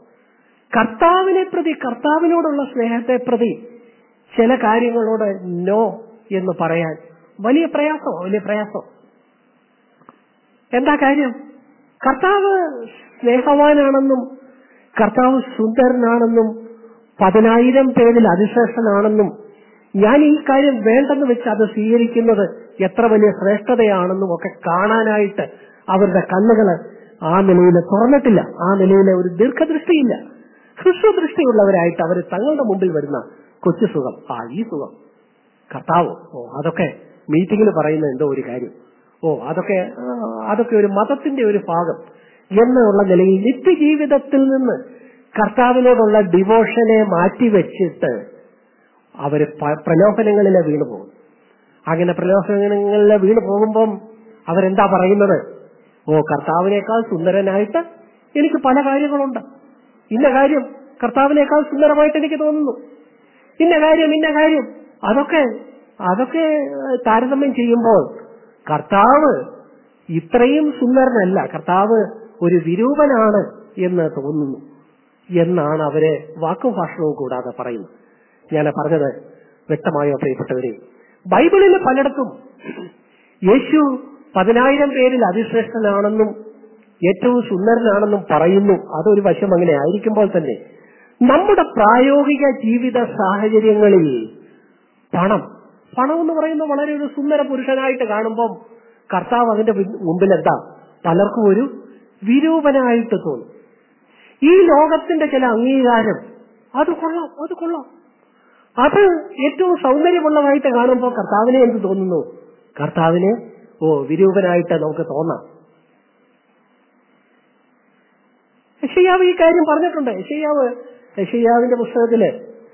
കർത്താവിനെ പ്രതി കർത്താവിനോടുള്ള സ്നേഹത്തെ പ്രതി ചില കാര്യങ്ങളോട് നോ എന്ന് പറയാൻ വലിയ പ്രയാസമോ വലിയ പ്രയാസം എന്താ കാര്യം കർത്താവ് സ്നേഹവാനാണെന്നും കർത്താവ് സുന്ദരനാണെന്നും പതിനായിരം പേരിൽ അതിശ്രേഷ്ഠനാണെന്നും ഞാൻ ഈ കാര്യം വേണ്ടെന്ന് വെച്ച് അത് സ്വീകരിക്കുന്നത് എത്ര വലിയ ശ്രേഷ്ഠതയാണെന്നും ഒക്കെ കാണാനായിട്ട് അവരുടെ കണ്ണുകള് ആ നിലയിൽ തുറന്നിട്ടില്ല ആ നിലയിലെ ഒരു ദീർഘദൃഷ്ടിയില്ല ഹ്രസ്വദൃഷ്ടിയുള്ളവരായിട്ട് അവർ തങ്ങളുടെ മുമ്പിൽ വരുന്ന കൊച്ചു സുഖം ആ ഈ സുഖം കർത്താവ് ഓ അതൊക്കെ മീറ്റിംഗിൽ പറയുന്ന എന്തോ ഒരു കാര്യം ഓ അതൊക്കെ ആ, അതൊക്കെ ഒരു മതത്തിന്റെ ഒരു ഭാഗം എന്നുള്ള നിലയിൽ നിത്യജീവിതത്തിൽ നിന്ന് കർത്താവിനോടുള്ള ഡിവോഷനെ മാറ്റിവെച്ചിട്ട് അവര് പ- പ്രലോഭനങ്ങളിലെ വീണു പോകും അങ്ങനെ പ്രലോഭനങ്ങളിലെ വീണു പോകുമ്പം അവരെന്താ പറയുന്നത് ഓ കർത്താവിനേക്കാൾ സുന്ദരനായിട്ട് എനിക്ക് പല കാര്യങ്ങളുണ്ട് ഇന്ന കാര്യം കർത്താവിനേക്കാൾ സുന്ദരമായിട്ട് എനിക്ക് തോന്നുന്നു ഇന്ന കാര്യം ഇന്ന കാര്യം അതൊക്കെ അതൊക്കെ ഏഹ്, താരതമ്യം ചെയ്യുമ്പോൾ കർത്താവ് ഇത്രയും സുന്ദരനല്ല കർത്താവ് ഒരു വിരൂപനാണ് എന്ന് തോന്നുന്നു എന്നാണ് അവരെ വാക്കും ഭാഷണവും കൂടാതെ പറയുന്നത് ഞാൻ പറഞ്ഞത് വ്യക്തമായോ പ്രിയപ്പെട്ടവരെ ബൈബിളിൽ പലയിടത്തും യേശു പതിനായിരം പേരിൽ അതിശ്രേഷ്ഠനാണെന്നും ഏറ്റവും സുന്ദരനാണെന്നും പറയുന്നു അതൊരു വശം അങ്ങനെ ആയിരിക്കുമ്പോൾ തന്നെ നമ്മുടെ പ്രായോഗിക ജീവിത സാഹചര്യങ്ങളിൽ പണം പണം എന്ന് പറയുന്ന വളരെ ഒരു സുന്ദര പുരുഷനായിട്ട് കാണുമ്പോൾ കർത്താവ് അതിന്റെ മുമ്പിൽ എന്താ പലർക്കും ഒരു വിരൂപനായിട്ട് തോന്നും ഈ ലോകത്തിന്റെ ചില അംഗീകാരം അത് കൊള്ളാം അത് കൊള്ളാം അത് ഏറ്റവും സൗന്ദര്യമുള്ളതായിട്ട് കാണുമ്പോൾ കർത്താവിനെ എന്ത് തോന്നുന്നു കർത്താവിനെ ഓ വിരൂപനായിട്ട് നമുക്ക് തോന്നാം യഷയ്യാവ് ഈ കാര്യം പറഞ്ഞിട്ടുണ്ട് യഷയ്യാവ് യഷയ്യാവിന്റെ പുസ്തകത്തില്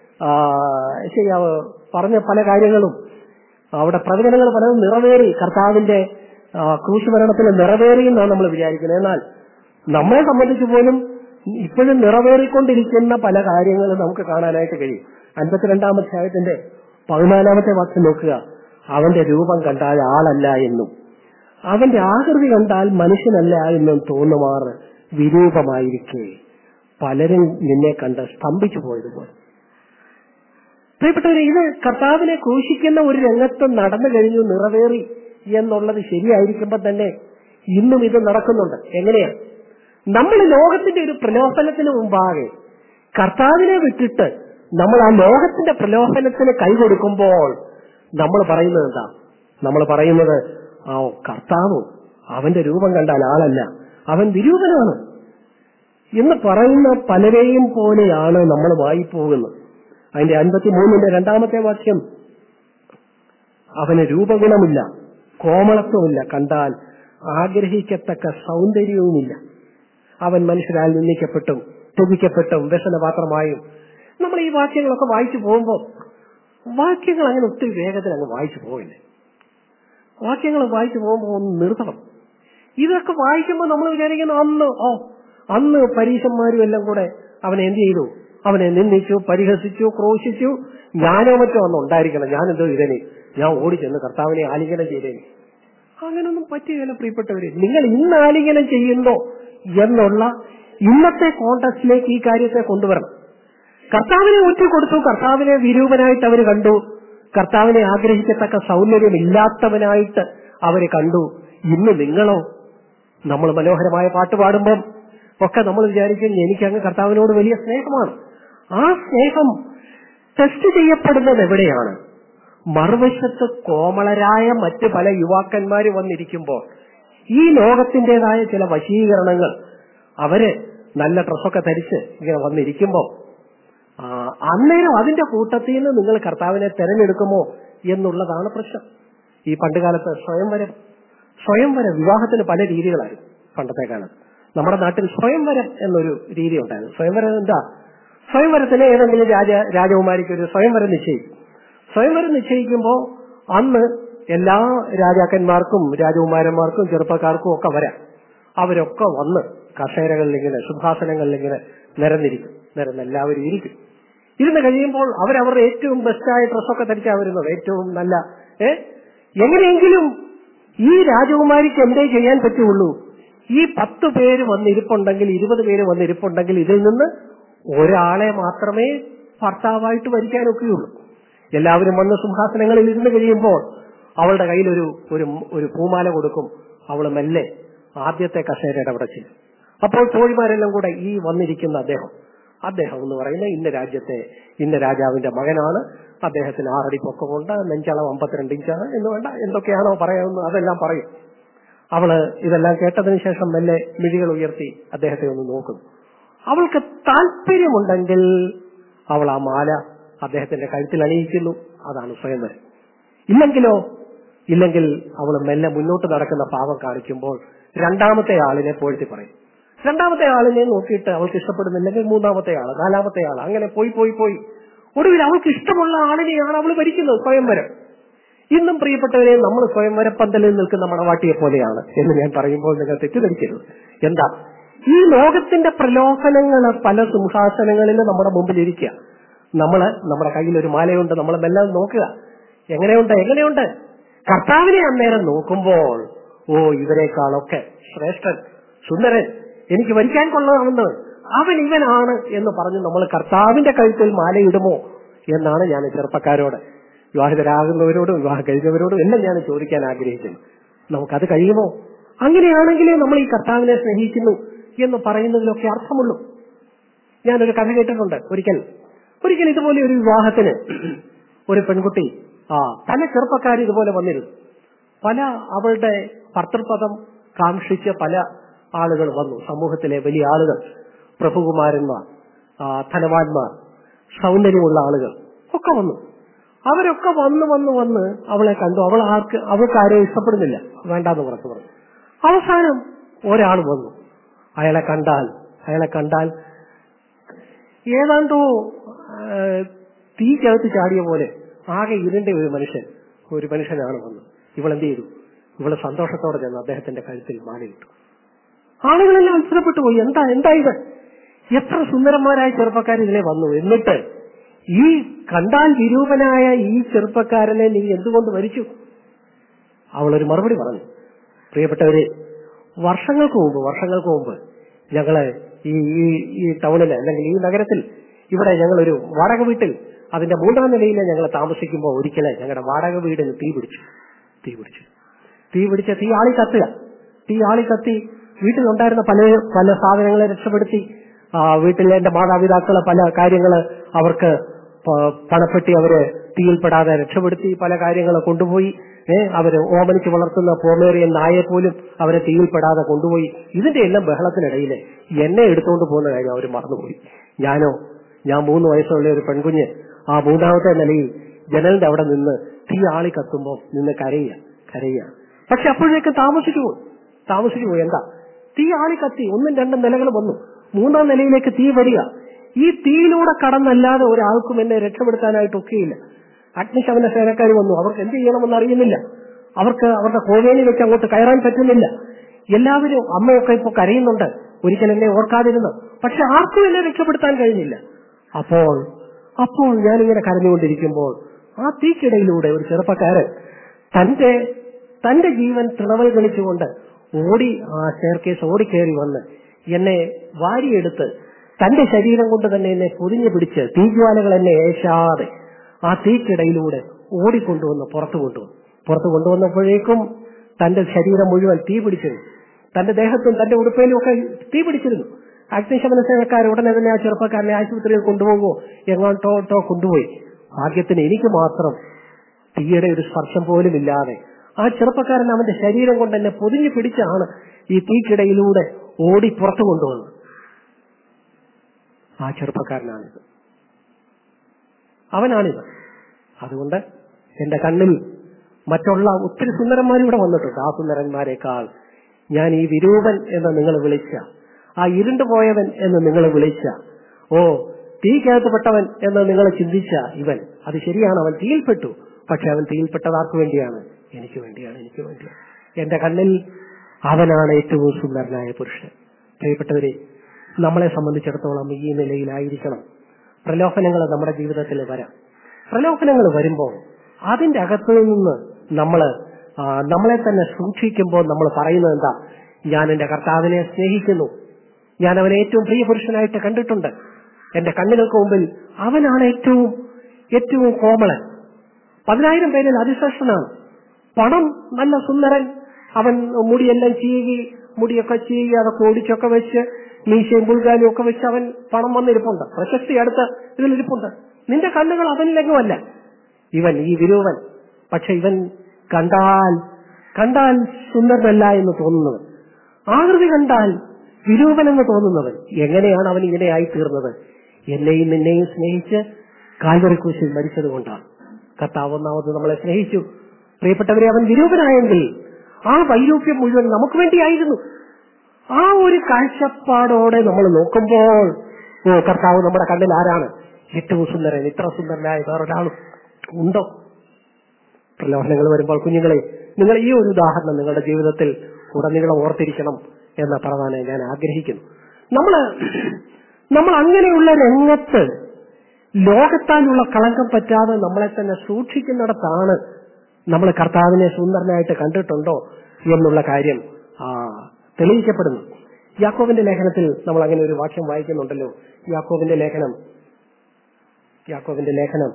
യഷയ്യാവ് പറഞ്ഞ പല കാര്യങ്ങളും അവിടെ പ്രവചനങ്ങൾ പലതും നിറവേറി കർത്താവിന്റെ ക്രൂശുമരണത്തിൽ നിറവേറി എന്നാണ് നമ്മൾ വിചാരിക്കുന്നത് എന്നാൽ നമ്മളെ സംബന്ധിച്ച് പോലും ഇപ്പോഴും നിറവേറിക്കൊണ്ടിരിക്കുന്ന പല കാര്യങ്ങളും നമുക്ക് കാണാനായിട്ട് കഴിയും അൻപത്തിരണ്ടാം അധ്യായത്തിന്റെ പതിനാലാമത്തെ വാക്യം നോക്കുക അവന്റെ രൂപം കണ്ടാൽ ആളല്ല എന്നും അവന്റെ ആകൃതി കണ്ടാൽ മനുഷ്യനല്ല എന്നും തോന്നുമാറ് വിരൂപമായിരിക്കെ പലരും നിന്നെ കണ്ട് സ്തംഭിച്ചു പോയതുപോലെ പ്രിയപ്പെട്ടവരെ ഇത് കർത്താവിനെ ക്രൂശിക്കുന്ന ഒരു രംഗത്ത് നടന്നു കഴിഞ്ഞു നിറവേറി എന്നുള്ളത് ശരിയായിരിക്കുമ്പോൾ തന്നെ ഇന്നും ഇത് നടക്കുന്നുണ്ട് എങ്ങനെയാ നമ്മൾ ലോകത്തിന്റെ ഒരു പ്രലോഭനത്തിന് മുമ്പാകെ കർത്താവിനെ വിട്ടിട്ട് നമ്മൾ ആ ലോകത്തിന്റെ പ്രലോഭനത്തിന് കൈകൊടുക്കുമ്പോൾ നമ്മൾ പറയുന്നത് എന്താ നമ്മൾ പറയുന്നത് ആ കർത്താവ് അവന്റെ രൂപം കണ്ടാൽ ആളല്ല അവൻ വിരൂപനാണ് എന്ന് പറയുന്ന പലരെയും പോലെയാണ് നമ്മൾ വായിപ്പോകുന്നത് അതിന്റെ അൻപത്തി മൂന്നിന്റെ രണ്ടാമത്തെ വാക്യം അവന് രൂപഗുണമില്ല കോമളത്വമില്ല കണ്ടാൽ ആഗ്രഹിക്കത്തക്ക സൗന്ദര്യവുമില്ല അവൻ മനുഷ്യരാൽ നിന്ദിക്കപ്പെട്ടും തുകിക്കപ്പെട്ടും വ്യസനപാത്രമായും നമ്മൾ ഈ വാക്യങ്ങളൊക്കെ വായിച്ചു പോകുമ്പോൾ വാക്യങ്ങൾ അങ്ങനെ ഒത്തിരി വേഗത്തിൽ അങ്ങ് വായിച്ചു പോവില്ലേ വാക്യങ്ങൾ വായിച്ചു പോകുമ്പോൾ ഒന്ന് നിർത്തണം ഇതൊക്കെ വായിക്കുമ്പോൾ നമ്മൾ വിചാരിക്കുന്നു അന്ന് ഓ അന്ന് പരീക്ഷന്മാരും എല്ലാം കൂടെ അവനെ എന്ത് ചെയ്തു അവനെ നിന്ദിച്ചു പരിഹസിച്ചു ക്രോശിച്ചു ഞാനോ മറ്റോ അന്ന് ഉണ്ടായിരിക്കണം ഞാനെന്തോ ഇതനെ ഞാൻ ഓടിച്ചെന്ന് കർത്താവിനെ ആലിംഗനം ചെയ്തേനെ അങ്ങനൊന്നും പറ്റുകയില്ല പ്രിയപ്പെട്ടവരെ നിങ്ങൾ ഇന്ന് ആലിംഗനം ചെയ്യുന്നോ എന്നുള്ള ഇന്നത്തെ കോണ്ടക്സ്റ്റിലേക്ക് ഈ കാര്യത്തെ കൊണ്ടുവരണം കർത്താവിനെ ഒറ്റ കൊടുത്തു കർത്താവിനെ വിരൂപനായിട്ട് അവർ കണ്ടു കർത്താവിനെ ആഗ്രഹിക്കത്തക്ക സൗന്ദര്യമില്ലാത്തവനായിട്ട് അവര് കണ്ടു ഇന്ന് നിങ്ങളോ നമ്മൾ മനോഹരമായ പാട്ട് പാടുമ്പം ഒക്കെ നമ്മൾ വിചാരിക്കും എനിക്ക് അങ്ങ് കർത്താവിനോട് വലിയ സ്നേഹമാണ് ആ സ്നേഹം ടെസ്റ്റ് ചെയ്യപ്പെടുന്നത് എവിടെയാണ് മറുവശത്ത് കോമളരായ മറ്റ് പല യുവാക്കന്മാര് വന്നിരിക്കുമ്പോൾ ഈ ലോകത്തിന്റേതായ ചില വശീകരണങ്ങൾ അവര് നല്ല ഡ്രസ്സൊക്കെ ധരിച്ച് ഇങ്ങനെ വന്നിരിക്കുമ്പോൾ അന്നേരം അതിന്റെ കൂട്ടത്തിൽ നിന്ന് നിങ്ങൾ കർത്താവിനെ തെരഞ്ഞെടുക്കുമോ എന്നുള്ളതാണ് പ്രശ്നം ഈ പണ്ടുകാലത്ത് സ്വയംവരം സ്വയംവരം വിവാഹത്തിന് പല രീതികളായിരുന്നു പണ്ടത്തെ കാലത്ത് നമ്മുടെ നാട്ടിൽ സ്വയംവരം എന്നൊരു രീതി ഉണ്ടായിരുന്നു സ്വയംവരം എന്താ സ്വയംവരത്തിന് ഏതെങ്കിലും രാജ രാജകുമാരിക്ക് ഒരു സ്വയംവരം നിശ്ചയിക്കും സ്വയംവരം നിശ്ചയിക്കുമ്പോൾ അന്ന് എല്ലാ രാജാക്കന്മാർക്കും രാജകുമാരന്മാർക്കും ചെറുപ്പക്കാർക്കും ഒക്കെ വരാം അവരൊക്കെ വന്ന് കസേരകളിൽ ഇങ്ങനെ സിംഹാസനങ്ങളിൽ ഇങ്ങനെ നിരന്നിരിക്കും നിരന്ന് എല്ലാവരും ഇരിക്കും ഇരുന്ന് കഴിയുമ്പോൾ അവരവരുടെ ഏറ്റവും ബെസ്റ്റായ ഡ്രസ്സൊക്കെ ധരിച്ചാ വരുന്നത് ഏറ്റവും നല്ല ഏ എങ്ങനെയെങ്കിലും ഈ രാജകുമാരിക്ക് എന്തേ ചെയ്യാൻ പറ്റുള്ളൂ ഈ പത്ത് പേര് വന്നിരിപ്പുണ്ടെങ്കിൽ ഇരുപത് പേര് വന്നിരിപ്പുണ്ടെങ്കിൽ ഇതിൽ നിന്ന് ഒരാളെ മാത്രമേ ഭർത്താവായിട്ട് വരിക്കാനൊക്കെയുള്ളൂ എല്ലാവരും വന്ന് സിംഹാസനങ്ങളിൽ ഇരുന്ന് കഴിയുമ്പോൾ അവളുടെ കയ്യിൽ ഒരു ഒരു ഒരു പൂമാല കൊടുക്കും അവൾ മെല്ലെ ആദ്യത്തെ കസേരയുടെ അവിടെ ചെയ്യും അപ്പോൾ തോഴിമാരെല്ലാം കൂടെ ഈ വന്നിരിക്കുന്ന അദ്ദേഹം അദ്ദേഹം എന്ന് പറയുന്ന ഇന്ന രാജ്യത്തെ ഇന്ന രാജാവിന്റെ മകനാണ് അദ്ദേഹത്തിന് ആറടി പൊക്കമുണ്ട് നെഞ്ചളം അമ്പത്തിരണ്ട് ഇഞ്ചാണ് എന്ന് വേണ്ട എന്തൊക്കെയാണോ പറയാവുന്നത് അതെല്ലാം പറയും അവള് ഇതെല്ലാം കേട്ടതിന് ശേഷം മെല്ലെ മിഴികൾ ഉയർത്തി അദ്ദേഹത്തെ ഒന്ന് നോക്കുന്നു അവൾക്ക് താല്പര്യമുണ്ടെങ്കിൽ അവൾ ആ മാല അദ്ദേഹത്തിന്റെ കഴുത്തിൽ അണിയിക്കുന്നു അതാണ് സ്വയംവരം ഇല്ലെങ്കിലോ ഇല്ലെങ്കിൽ അവൾ മെല്ലെ മുന്നോട്ട് നടക്കുന്ന ഭാവം കാണിക്കുമ്പോൾ രണ്ടാമത്തെ ആളിനെ പോഴ്ത്തി പറയും രണ്ടാമത്തെ ആളിനെ നോക്കിയിട്ട് അവൾക്ക് ഇഷ്ടപ്പെടുന്നില്ലെങ്കിൽ മൂന്നാമത്തെ ആള് നാലാമത്തെ ആള് അങ്ങനെ പോയി പോയി പോയി ഒടുവിൽ അവൾക്ക് ഇഷ്ടമുള്ള ആളിനെയാണ് അവൾ ഭരിക്കുന്നത് സ്വയംവരം ഇന്നും പ്രിയപ്പെട്ടവരെ നമ്മൾ സ്വയംവര പന്തലിൽ നിൽക്കുന്ന മണവാട്ടിയെ പോലെയാണ് എന്ന് ഞാൻ പറയുമ്പോൾ നിങ്ങൾ തെറ്റിദ്ധരിക്കരുത് എന്താ ഈ ലോകത്തിന്റെ പ്രലോഭനങ്ങൾ പല സിംഹാസനങ്ങളിൽ നമ്മുടെ മുമ്പിൽ ഇരിക്കുക നമ്മള് നമ്മുടെ കയ്യിൽ ഒരു മാലയുണ്ട് നമ്മൾ മെല്ലെ നോക്കുക എങ്ങനെയുണ്ട് എങ്ങനെയുണ്ട് കർത്താവിനെ അന്നേരം നോക്കുമ്പോൾ ഓ ഇവരെക്കാളൊക്കെ ശ്രേഷ്ഠൻ സുന്ദരൻ എനിക്ക് വരിക്കാൻ കൊള്ളാമെന്ന് അവൻ ഇവനാണ് എന്ന് പറഞ്ഞ് നമ്മൾ കർത്താവിന്റെ കഴുത്തിൽ മാലയിടുമോ എന്നാണ് ഞാൻ ചെറുപ്പക്കാരോട് വിവാഹിതരാകുന്നവരോടും വിവാഹം കഴിഞ്ഞവരോടും എല്ലാം ഞാൻ ചോദിക്കാൻ ആഗ്രഹിക്കുന്നു നമുക്കത് കഴിയുമോ അങ്ങനെയാണെങ്കിലേ നമ്മൾ ഈ കർത്താവിനെ സ്നേഹിക്കുന്നു എന്ന് പറയുന്നതിലൊക്കെ അർത്ഥമുള്ളൂ ഞാനൊരു കഥ കേട്ടിട്ടുണ്ട് ഒരിക്കൽ ഒരിക്കൽ ഇതുപോലെ ഒരു വിവാഹത്തിന് ഒരു പെൺകുട്ടി ആ പല ചെറുപ്പക്കാർ ഇതുപോലെ വന്നിരുന്നു പല അവളുടെ ഭർത്തൃപദം കാക്ഷിച്ച പല ആളുകൾ വന്നു സമൂഹത്തിലെ വലിയ ആളുകൾ പ്രഭുകുമാരന്മാർ ആ, ധനവാന്മാർ സൗന്ദര്യമുള്ള ആളുകൾ ഒക്കെ വന്നു അവരൊക്കെ വന്ന് വന്ന് വന്ന് അവളെ കണ്ടു അവൾ ആർക്ക് അവൾക്ക് ആരെയും ഇഷ്ടപ്പെടുന്നില്ല വേണ്ടാന്ന് പുറത്തു പറഞ്ഞു അവസാനം ഒരാൾ വന്നു അയാളെ കണ്ടാൽ അയാളെ കണ്ടാൽ ഏതാണ്ടോ ആ, തീക്കകത്ത് ചാടിയ പോലെ ആകെ ഇരുണ്ട ഒരു മനുഷ്യൻ ഒരു മനുഷ്യനാണ് വന്നത് ഇവൾ എന്ത് ചെയ്തു ഇവള് സന്തോഷത്തോടെ ചെന്ന് അദ്ദേഹത്തിന്റെ കഴുത്തിൽ മാലയിട്ടു ആളുകളെല്ലാം അത്ഭുതപ്പെട്ടു പോയി എന്താ എന്താ ഇത് എത്ര സുന്ദരന്മാരായ ചെറുപ്പക്കാർ ഇതിലെ വന്നു എന്നിട്ട് ഈ കണ്ടാൽ വിരൂപനായ ഈ ചെറുപ്പക്കാരനെ നീ എന്തുകൊണ്ട് വരിച്ചു അവളൊരു മറുപടി പറഞ്ഞു പ്രിയപ്പെട്ടവരെ വർഷങ്ങൾക്ക് മുമ്പ് വർഷങ്ങൾക്ക് മുമ്പ് ഞങ്ങള് ഈ ഈ ഈ ടൗണില് അല്ലെങ്കിൽ ഈ നഗരത്തിൽ ഇവിടെ ഞങ്ങളൊരു വാടക വീട്ടിൽ അതിന്റെ മൂന്നാം നിലയിൽ ഞങ്ങൾ താമസിക്കുമ്പോൾ ഒരിക്കലെ ഞങ്ങളുടെ വാടക വീടിന് തീ പിടിച്ചു തീ പിടിച്ചു തീ പിടിച്ച തീ ആളി കത്തുക തീ ആളി കത്തി വീട്ടിലുണ്ടായിരുന്ന പല പല സാധനങ്ങളെ രക്ഷപ്പെടുത്തി ആ, വീട്ടിലെ എന്റെ മാതാപിതാക്കളെ പല കാര്യങ്ങള് അവർക്ക് പ- പണപ്പെട്ടി അവര് തീയിൽപ്പെടാതെ രക്ഷപ്പെടുത്തി പല കാര്യങ്ങൾ കൊണ്ടുപോയി ഏഹ് അവര് ഓമനിച്ച് വളർത്തുന്ന പോമേറിയൻ നായെ പോലും അവരെ തീയിൽപ്പെടാതെ കൊണ്ടുപോയി ഇതിന്റെ എല്ലാം ബഹളത്തിനിടയിൽ എന്നെ എടുത്തുകൊണ്ട് പോകുന്ന കാര്യം അവർ മറന്നുപോയി ഞാനോ ഞാൻ മൂന്ന് വയസ്സുള്ള ഒരു പെൺകുഞ്ഞ് ആ മൂന്നാമത്തെ നിലയിൽ ജനലിന്റെ അവിടെ നിന്ന് തീ ആളി കത്തുമ്പോൾ നിന്ന് കരയുക കരയുക പക്ഷെ അപ്പോഴേക്ക് താമസിച്ചു പോയി താമസിച്ചു പോയി എന്താ തീ ആളി കത്തി ഒന്നും രണ്ടും നിലകൾ വന്നു മൂന്നാം നിലയിലേക്ക് തീ വരിക ഈ തീയിലൂടെ കടന്നല്ലാതെ ഒരാൾക്കും എന്നെ രക്ഷപ്പെടുത്താനായിട്ട് ഒക്കെയില്ല അഗ്നിശമന സേനക്കാർ വന്നു അവർക്ക് എന്ത് ചെയ്യണമെന്ന് അറിയുന്നില്ല അവർക്ക് അവരുടെ കോവേലി വെച്ച് അങ്ങോട്ട് കയറാൻ പറ്റുന്നില്ല എല്ലാവരും അമ്മയൊക്കെ ഇപ്പൊ കരയുന്നുണ്ട് ഒരിക്കൽ എന്നെ ഓർക്കാതിരുന്നു പക്ഷെ ആർക്കും എന്നെ രക്ഷപ്പെടുത്താൻ കഴിഞ്ഞില്ല അപ്പോൾ അപ്പോൾ ഞാനിങ്ങനെ കരഞ്ഞുകൊണ്ടിരിക്കുമ്പോൾ ആ തീക്കിടയിലൂടെ ഒരു ചെറുപ്പക്കാരൻ തന്റെ തന്റെ ജീവൻ തൃണവൽ കളിച്ചുകൊണ്ട് ഓടി ആ സ്റ്റെയർകേസ് ഓടിക്കേറി വന്ന് എന്നെ വാരിയെടുത്ത് തന്റെ ശരീരം കൊണ്ട് തന്നെ എന്നെ പൊതിഞ്ഞു പിടിച്ച് തീജ്വാലകൾ എന്നെ ഏശാതെ ആ തീക്കിടയിലൂടെ ഓടിക്കൊണ്ടുവന്ന് പുറത്തു കൊണ്ടുവന്നു പുറത്തു കൊണ്ടുവന്നപ്പോഴേക്കും തന്റെ ശരീരം മുഴുവൻ തീ പിടിച്ചിരുന്നു തന്റെ ദേഹത്തും തന്റെ ഉടുപ്പയിലും ഒക്കെ തീ പിടിച്ചിരുന്നു അഗ്നിശമന സേനക്കാർ ഉടനെ തന്നെ ആ ചെറുപ്പക്കാരനെ ആശുപത്രിയിൽ കൊണ്ടുപോകുമോ എങ്ങോട്ടോട്ടോ കൊണ്ടുപോയി ഭാഗ്യത്തിന് എനിക്ക് മാത്രം തീയുടെ ഒരു സ്പർശം പോലും ഇല്ലാതെ ആ ചെറുപ്പക്കാരൻ അവന്റെ ശരീരം കൊണ്ട് എന്നെ പൊതിഞ്ഞു പിടിച്ചാണ് ഈ തീക്കിടയിലൂടെ ഓടി പുറത്തു കൊണ്ടുവന്നത് ആ ചെറുപ്പക്കാരനാണിത് അവനാണിത് അതുകൊണ്ട് എന്റെ കണ്ണിൽ മറ്റുള്ള ഒത്തിരി സുന്ദരന്മാർ ഇവിടെ വന്നിട്ടുണ്ട് ആ സുന്ദരന്മാരെക്കാൾ ഞാൻ ഈ വിരൂപൻ എന്ന് നിങ്ങൾ വിളിച്ച ആ ഇരുണ്ടുപോയവൻ എന്ന് നിങ്ങൾ വിളിച്ച ഓ തീക്കകത്തുപെട്ടവൻ എന്ന് നിങ്ങൾ ചിന്തിച്ച ഇവൻ അത് ശരിയാണ് അവൻ തീയിൽപ്പെട്ടു പക്ഷെ അവൻ തീയിൽപ്പെട്ടത് ആർക്ക് വേണ്ടിയാണ് എനിക്ക് വേണ്ടിയാണ് എനിക്ക് വേണ്ടിയാണ് എന്റെ കണ്ണിൽ അവനാണ് ഏറ്റവും സുന്ദരനായ പുരുഷൻ പ്രിയപ്പെട്ടവരെ നമ്മളെ സംബന്ധിച്ചിടത്തോളം ഈ നിലയിലായിരിക്കണം പ്രലോഭനങ്ങൾ നമ്മുടെ ജീവിതത്തിൽ വരാം പ്രലോഭനങ്ങൾ വരുമ്പോൾ അതിന്റെ അകത്തു നിന്ന് നമ്മൾ നമ്മളെ തന്നെ സൂക്ഷിക്കുമ്പോൾ നമ്മൾ പറയുന്നത് എന്താ ഞാൻ എന്റെ കർത്താവിനെ സ്നേഹിക്കുന്നു ഞാൻ അവനെ ഏറ്റവും പ്രിയ പുരുഷനായിട്ട് കണ്ടിട്ടുണ്ട് എന്റെ കണ്ണുകൾക്ക് മുമ്പിൽ അവനാണ് ഏറ്റവും ഏറ്റവും കോമളൻ പതിനായിരം പേരിൽ അതിശ്രേഷ്ഠനാണ് പണം നല്ല സുന്ദരൻ അവൻ മുടിയെല്ലാം ചീകി മുടിയൊക്കെ ചീകി അതൊക്കെ ഓടിച്ചൊക്കെ വെച്ച് മീശയും പുൽകാലും ഒക്കെ വെച്ച് അവൻ പണം വന്നിരിപ്പുണ്ട് പ്രശസ്തി അടുത്ത ഇതിലിരിപ്പുണ്ട് നിന്റെ കണ്ണുകൾ അവനിലെങ്ങുമല്ല ഇവൻ ഈ വിരൂപൻ പക്ഷെ ഇവൻ കണ്ടാൽ കണ്ടാൽ സുന്ദരനല്ല എന്ന് തോന്നുന്നവൻ ആകൃതി കണ്ടാൽ വിരൂപനെന്ന് തോന്നുന്നവൻ എങ്ങനെയാണ് അവൻ ഇങ്ങനെയായി തീർന്നത് എന്നെയും നിന്നെയും സ്നേഹിച്ച് കാൽവറിക്കൂശിൽ മരിച്ചതുകൊണ്ടാണ് കർത്താവ് ഒന്നാമത് നമ്മളെ സ്നേഹിച്ചു പ്രിയപ്പെട്ടവരെ അവൻ വിരൂപനായെങ്കിൽ ആ വൈരൂപ്യം മുഴുവൻ നമുക്ക് വേണ്ടിയായിരുന്നു ആ ഒരു കാഴ്ചപ്പാടോടെ നമ്മൾ നോക്കുമ്പോൾ ഓ കർത്താവ് നമ്മുടെ കണ്ണിൽ ആരാണ് ഏറ്റവും സുന്ദരൻ ഇത്ര സുന്ദരനായ വേറൊരാളും ഉണ്ടോ പ്രലോഭനങ്ങൾ വരുമ്പോൾ കുഞ്ഞുങ്ങളെ നിങ്ങൾ ഈ ഒരു ഉദാഹരണം നിങ്ങളുടെ ജീവിതത്തിൽ ഉടനീളം ഓർത്തിരിക്കണം എന്ന് പറയാൻ ഞാൻ ആഗ്രഹിക്കുന്നു നമ്മള് നമ്മൾ അങ്ങനെയുള്ള രംഗത്ത് ലോകത്താലുള്ള കളങ്കം പറ്റാതെ നമ്മളെ തന്നെ സൂക്ഷിക്കുന്നിടത്താണ് നമ്മൾ കർത്താവിനെ സുന്ദരനായിട്ട് കണ്ടിട്ടുണ്ടോ എന്നുള്ള കാര്യം ആ, തെളിയിക്കപ്പെടുന്നു യാക്കോബിന്റെ ലേഖനത്തിൽ നമ്മൾ അങ്ങനെ ഒരു വാക്യം വായിക്കുന്നുണ്ടല്ലോ യാക്കോബിന്റെ ലേഖനം യാക്കോബിന്റെ ലേഖനം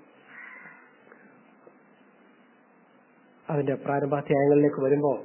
അതിന്റെ പ്രാരംഭാധ്യായങ്ങളിലേക്ക് വരുമ്പോൾ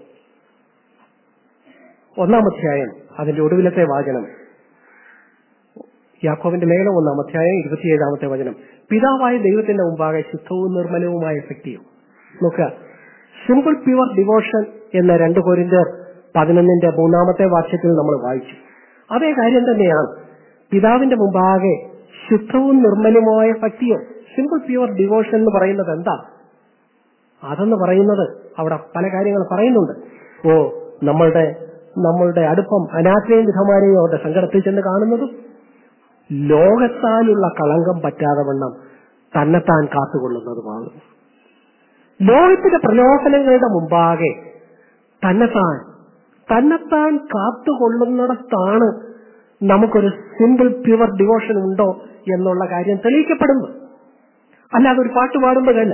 ഒന്നാം അധ്യായം അതിന്റെ ഒടുവിലത്തെ വാചനം യാക്കോബിന്റെ ലേഖനം ഒന്നാം അധ്യായം ഇരുപത്തിയേഴാമത്തെ വചനം പിതാവായ ദൈവത്തിന്റെ മുമ്പാകെ ശുദ്ധവും നിർമ്മലവുമായ ശക്തിയും നോക്കുക സിമ്പിൾ പ്യുവർ ഡിവോഷൻ എന്ന രണ്ട് കോരിന്റെ പതിനൊന്നിന്റെ മൂന്നാമത്തെ വാക്യത്തിൽ നമ്മൾ വായിച്ചു അതേ കാര്യം തന്നെയാണ് പിതാവിന്റെ മുമ്പാകെ ശുദ്ധവും നിർമ്മലവുമായ ഭക്തിയും സിമ്പിൾ പ്യുവർ ഡിവോഷൻ എന്ന് പറയുന്നത് എന്താ അതെന്ന് പറയുന്നത് അവിടെ പല കാര്യങ്ങൾ പറയുന്നുണ്ട് ഓ നമ്മളുടെ നമ്മളുടെ അടുപ്പം അനാഥയും വിധമാരെയും അവരുടെ സങ്കടത്തിൽ ചെന്ന് കാണുന്നതും ലോകത്താലുള്ള കളങ്കം പറ്റാതെ വണ്ണം തന്നെത്താൻ കാത്തുകൊള്ളുന്നതുമാണ് ലോകത്തിന്റെ പ്രലോഭനങ്ങളുടെ മുമ്പാകെ തന്നെത്താൻ തന്നെത്താൻ കാത്തുകൊള്ളുന്നിടത്താണ് നമുക്കൊരു സിമ്പിൾ പ്യുവർ ഡിവോഷൻ ഉണ്ടോ എന്നുള്ള കാര്യം തെളിയിക്കപ്പെടുന്നു അല്ലാതെ ഒരു പാട്ട് പാടുമ്പോഴല്ല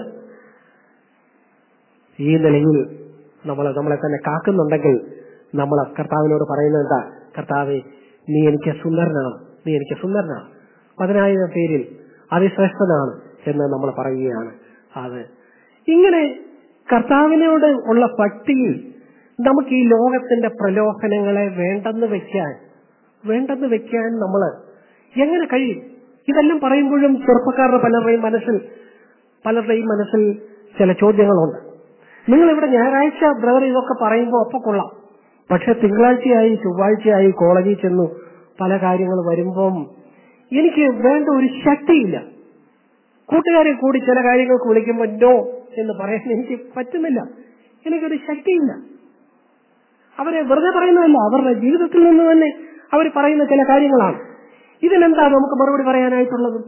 ഈ നിലയിൽ നമ്മൾ നമ്മളെ തന്നെ കാക്കുന്നുണ്ടെങ്കിൽ നമ്മൾ കർത്താവിനോട് പറയുന്നത് എന്താ കർത്താവെ നീ എനിക്ക് സുന്ദരനാണ് നീ എനിക്ക് സുന്ദരനാണ് പതിനായിരം പേരിൽ അതിശ്രേഷ്ഠനാണ് എന്ന് നമ്മൾ പറയുകയാണ് അത് ഇങ്ങനെ കർത്താവിനോട് ഉള്ള ഭക്തിയിൽ നമുക്ക് ഈ ലോകത്തിന്റെ പ്രലോഭനങ്ങളെ വേണ്ടെന്ന് വെക്കാൻ വേണ്ടെന്ന് വെക്കാൻ നമ്മൾ എങ്ങനെ കഴിയും ഇതെല്ലാം പറയുമ്പോഴും ചെറുപ്പക്കാരുടെ പലരുടെയും മനസ്സിൽ പലരുടെയും മനസ്സിൽ ചില ചോദ്യങ്ങളുണ്ട് നിങ്ങൾ ഇവിടെ ഞായറാഴ്ച ബ്രദർ ഇതൊക്കെ പറയുമ്പോൾ ഒപ്പം കൊള്ളാം പക്ഷെ തിങ്കളാഴ്ചയായി ചൊവ്വാഴ്ചയായി കോളേജിൽ ചെന്നു പല കാര്യങ്ങൾ വരുമ്പം എനിക്ക് വേണ്ട ഒരു ശക്തിയില്ല കൂട്ടുകാരെ കൂടി ചില കാര്യങ്ങൾക്ക് വിളിക്കുമ്പോൾ നോ എന്ന് പറയാൻ എനിക്ക് പറ്റുന്നില്ല എനിക്കൊരു ശക്തിയില്ല അവരെ വെറുതെ പറയുന്നതല്ല അവരുടെ ജീവിതത്തിൽ നിന്ന് തന്നെ അവർ പറയുന്ന ചില കാര്യങ്ങളാണ് ഇതിനെന്താ നമുക്ക് മറുപടി പറയാനായിട്ടുള്ളത്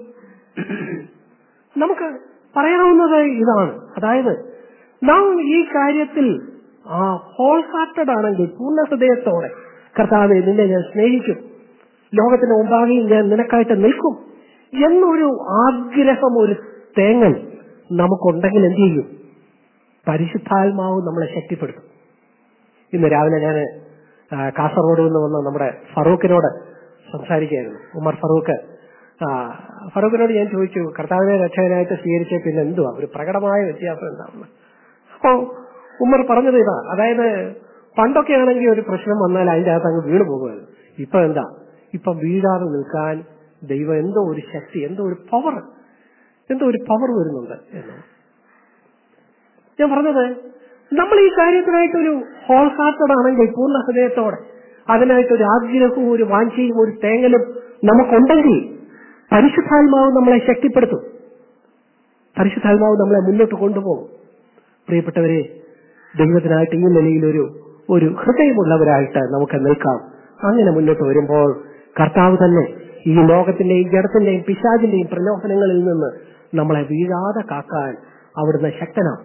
നമുക്ക് പറയാവുന്നത് ഇതാണ് അതായത് നാം ഈ കാര്യത്തിൽ ആ ഹോൾ ഹാർട്ടഡ് ആണെങ്കിൽ പൂർണ്ണ ഹൃദയത്തോടെ കർത്താവെ നിന്നെ ഞാൻ സ്നേഹിക്കും ലോകത്തിന് മുമ്പാകെയും ഞാൻ നിനക്കായിട്ട് നിൽക്കും എന്നൊരു ആഗ്രഹം ഒരു തേങ്ങൽ നമുക്കുണ്ടെങ്കിൽ എന്ത് ചെയ്യും പരിശുദ്ധാത്മാവ് നമ്മളെ ശക്തിപ്പെടുത്തും ഇന്ന് രാവിലെ ഞാൻ കാസർഗോഡ് നിന്ന് വന്ന നമ്മുടെ ഫറൂഖിനോട് സംസാരിക്കുകയായിരുന്നു ഉമർ ഫറൂഖ് ആ, ഫറൂഖിനോട് ഞാൻ ചോദിച്ചു കർത്താവിനെ രക്ഷകനായിട്ട് സ്വീകരിച്ച പിന്നെ എന്തുവാ ഒരു പ്രകടമായ വ്യത്യാസം എന്താണെന്ന് അപ്പോ ഉമ്മർ പറഞ്ഞത് ഇതാ അതായത് പണ്ടൊക്കെ ആണെങ്കിൽ ഒരു പ്രശ്നം വന്നാൽ അതിന്റെ അകത്ത് അങ്ങ് വീണു പോകുമായിരുന്നു ഇപ്പൊ എന്താ ഇപ്പൊ വീഴാതെ നിൽക്കാൻ ദൈവം എന്തോ ഒരു ശക്തി എന്തോ ഒരു പവർ എന്തോ ഒരു പവർ വരുന്നുണ്ട് എന്ന് ഞാൻ പറഞ്ഞത് നമ്മൾ ഈ കാര്യത്തിനായിട്ടൊരു ഹോൾ ഹാർട്ടഡ് ആണെങ്കിൽ പൂർണ്ണ ഹൃദയത്തോടെ അതിനായിട്ടൊരു ആഗ്രഹവും ഒരു വാഞ്ചയും ഒരു തേങ്ങലും നമുക്കുണ്ടെങ്കിൽ പരിശുദ്ധാത്മാവ് നമ്മളെ ശക്തിപ്പെടുത്തും പരിശുദ്ധാത്മാവ് നമ്മളെ മുന്നോട്ട് കൊണ്ടുപോകും പ്രിയപ്പെട്ടവരെ ദൈവത്തിനായിട്ട് ഈ നിലയിൽ ഒരു ഒരു ഹൃദയമുള്ളവരായിട്ട് നമുക്ക് നിൽക്കാം അങ്ങനെ മുന്നോട്ട് വരുമ്പോൾ കർത്താവ് തന്നെ ഈ ലോകത്തിന്റെയും ജഡത്തിന്റെയും പിശാചിന്റെയും പ്രലോഭനങ്ങളിൽ നിന്ന് നമ്മളെ വീഴാതെ കാക്കാൻ അവിടുന്ന് ശക്തനാണ്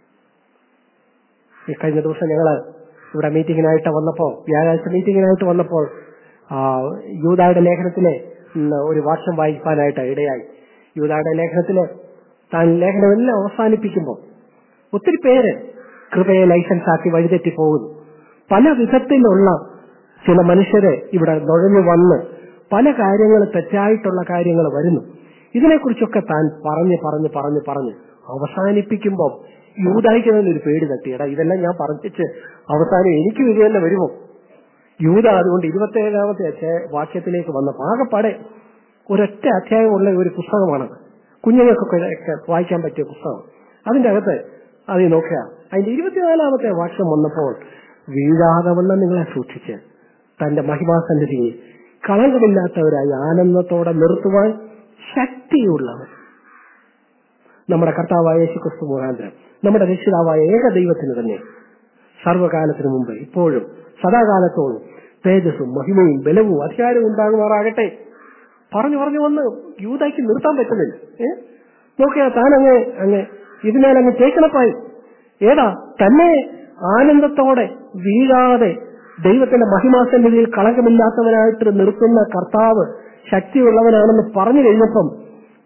ഈ കഴിഞ്ഞ ദിവസം ഞങ്ങള് ഇവിടെ മീറ്റിങ്ങിനായിട്ട് വന്നപ്പോ വ്യാഴാഴ്ച മീറ്റിങ്ങിനായിട്ട് വന്നപ്പോൾ ആ, യൂദായുടെ ലേഖനത്തിലെ ഉം, ഒരു വാക്യം വായിക്കാനായിട്ട് ഇടയായി യൂദായുടെ ലേഖനത്തില് താൻ ലേഖനമെല്ലാം അവസാനിപ്പിക്കുമ്പോൾ ഒത്തിരി പേര് കൃപയെ ലൈസൻസ് ആക്കി വഴിതെറ്റി പോകുന്നു പല വിധത്തിലുള്ള ചില മനുഷ്യരെ ഇവിടെ നുഴഞ്ഞു വന്ന് പല കാര്യങ്ങൾ തെറ്റായിട്ടുള്ള കാര്യങ്ങൾ വരുന്നു ഇതിനെക്കുറിച്ചൊക്കെ താൻ പറഞ്ഞ് പറഞ്ഞ് പറഞ്ഞ് പറഞ്ഞ് അവസാനിപ്പിക്കുമ്പോൾ യൂതായിക്ക് തന്നെ ഒരു പേടി തട്ടിയടാ ഇതെല്ലാം ഞാൻ പറഞ്ഞിച്ച് അവസാനം എനിക്കും ഇത് തന്നെ വരുമോ യൂത അതുകൊണ്ട് ഇരുപത്തേഴാമത്തെ അധ്യായ വാക്യത്തിലേക്ക് വന്നപ്പോൾ ആകെപ്പാടെ ഒരൊറ്റ അധ്യായമുള്ള ഒരു പുസ്തകമാണത് കുഞ്ഞുങ്ങൾക്കൊക്കെ ഒക്കെ വായിക്കാൻ പറ്റിയ പുസ്തകം അതിന്റെ അകത്ത് അത് നോക്കുക അതിന്റെ ഇരുപത്തിനാലാമത്തെ വാക്യം വന്നപ്പോൾ വീഴാതെ വണ്ണം നിങ്ങളെ സൂക്ഷിച്ച് തന്റെ മഹിമാസന്നിധിയിൽ കളങ്കമില്ലാത്തവരായി ആനന്ദത്തോടെ നിർത്തുവാൻ ശക്തിയുള്ളവർ നമ്മുടെ കർത്താവായ യേശുക്രിസ്തു മുഖാന്തരം നമ്മുടെ രക്ഷിതാവായ ഏക ദൈവത്തിന് തന്നെ സർവകാലത്തിനു മുമ്പ് ഇപ്പോഴും സദാകാലത്തോളം തേജസ്സും മഹിമയും ബലവും അധികാരവും ഉണ്ടാകുമാറാകട്ടെ പറഞ്ഞു പറഞ്ഞു വന്ന് യൂതായ്ക്ക് നിർത്താൻ പറ്റുന്നില്ല ഏ നോക്കിയാ താൻ അങ്ങ് അങ്ങ് ഇതിനാൽ അങ്ങ് ചേക്കണപ്പായി ഏതാ തന്നെ ആനന്ദത്തോടെ വീഴാതെ ദൈവത്തിന്റെ മഹിമാസന്നിധിയിൽ കളങ്കമില്ലാത്തവനായിട്ട് നിർത്തുന്ന കർത്താവ് ശക്തിയുള്ളവനാണെന്ന് പറഞ്ഞു കഴിഞ്ഞപ്പം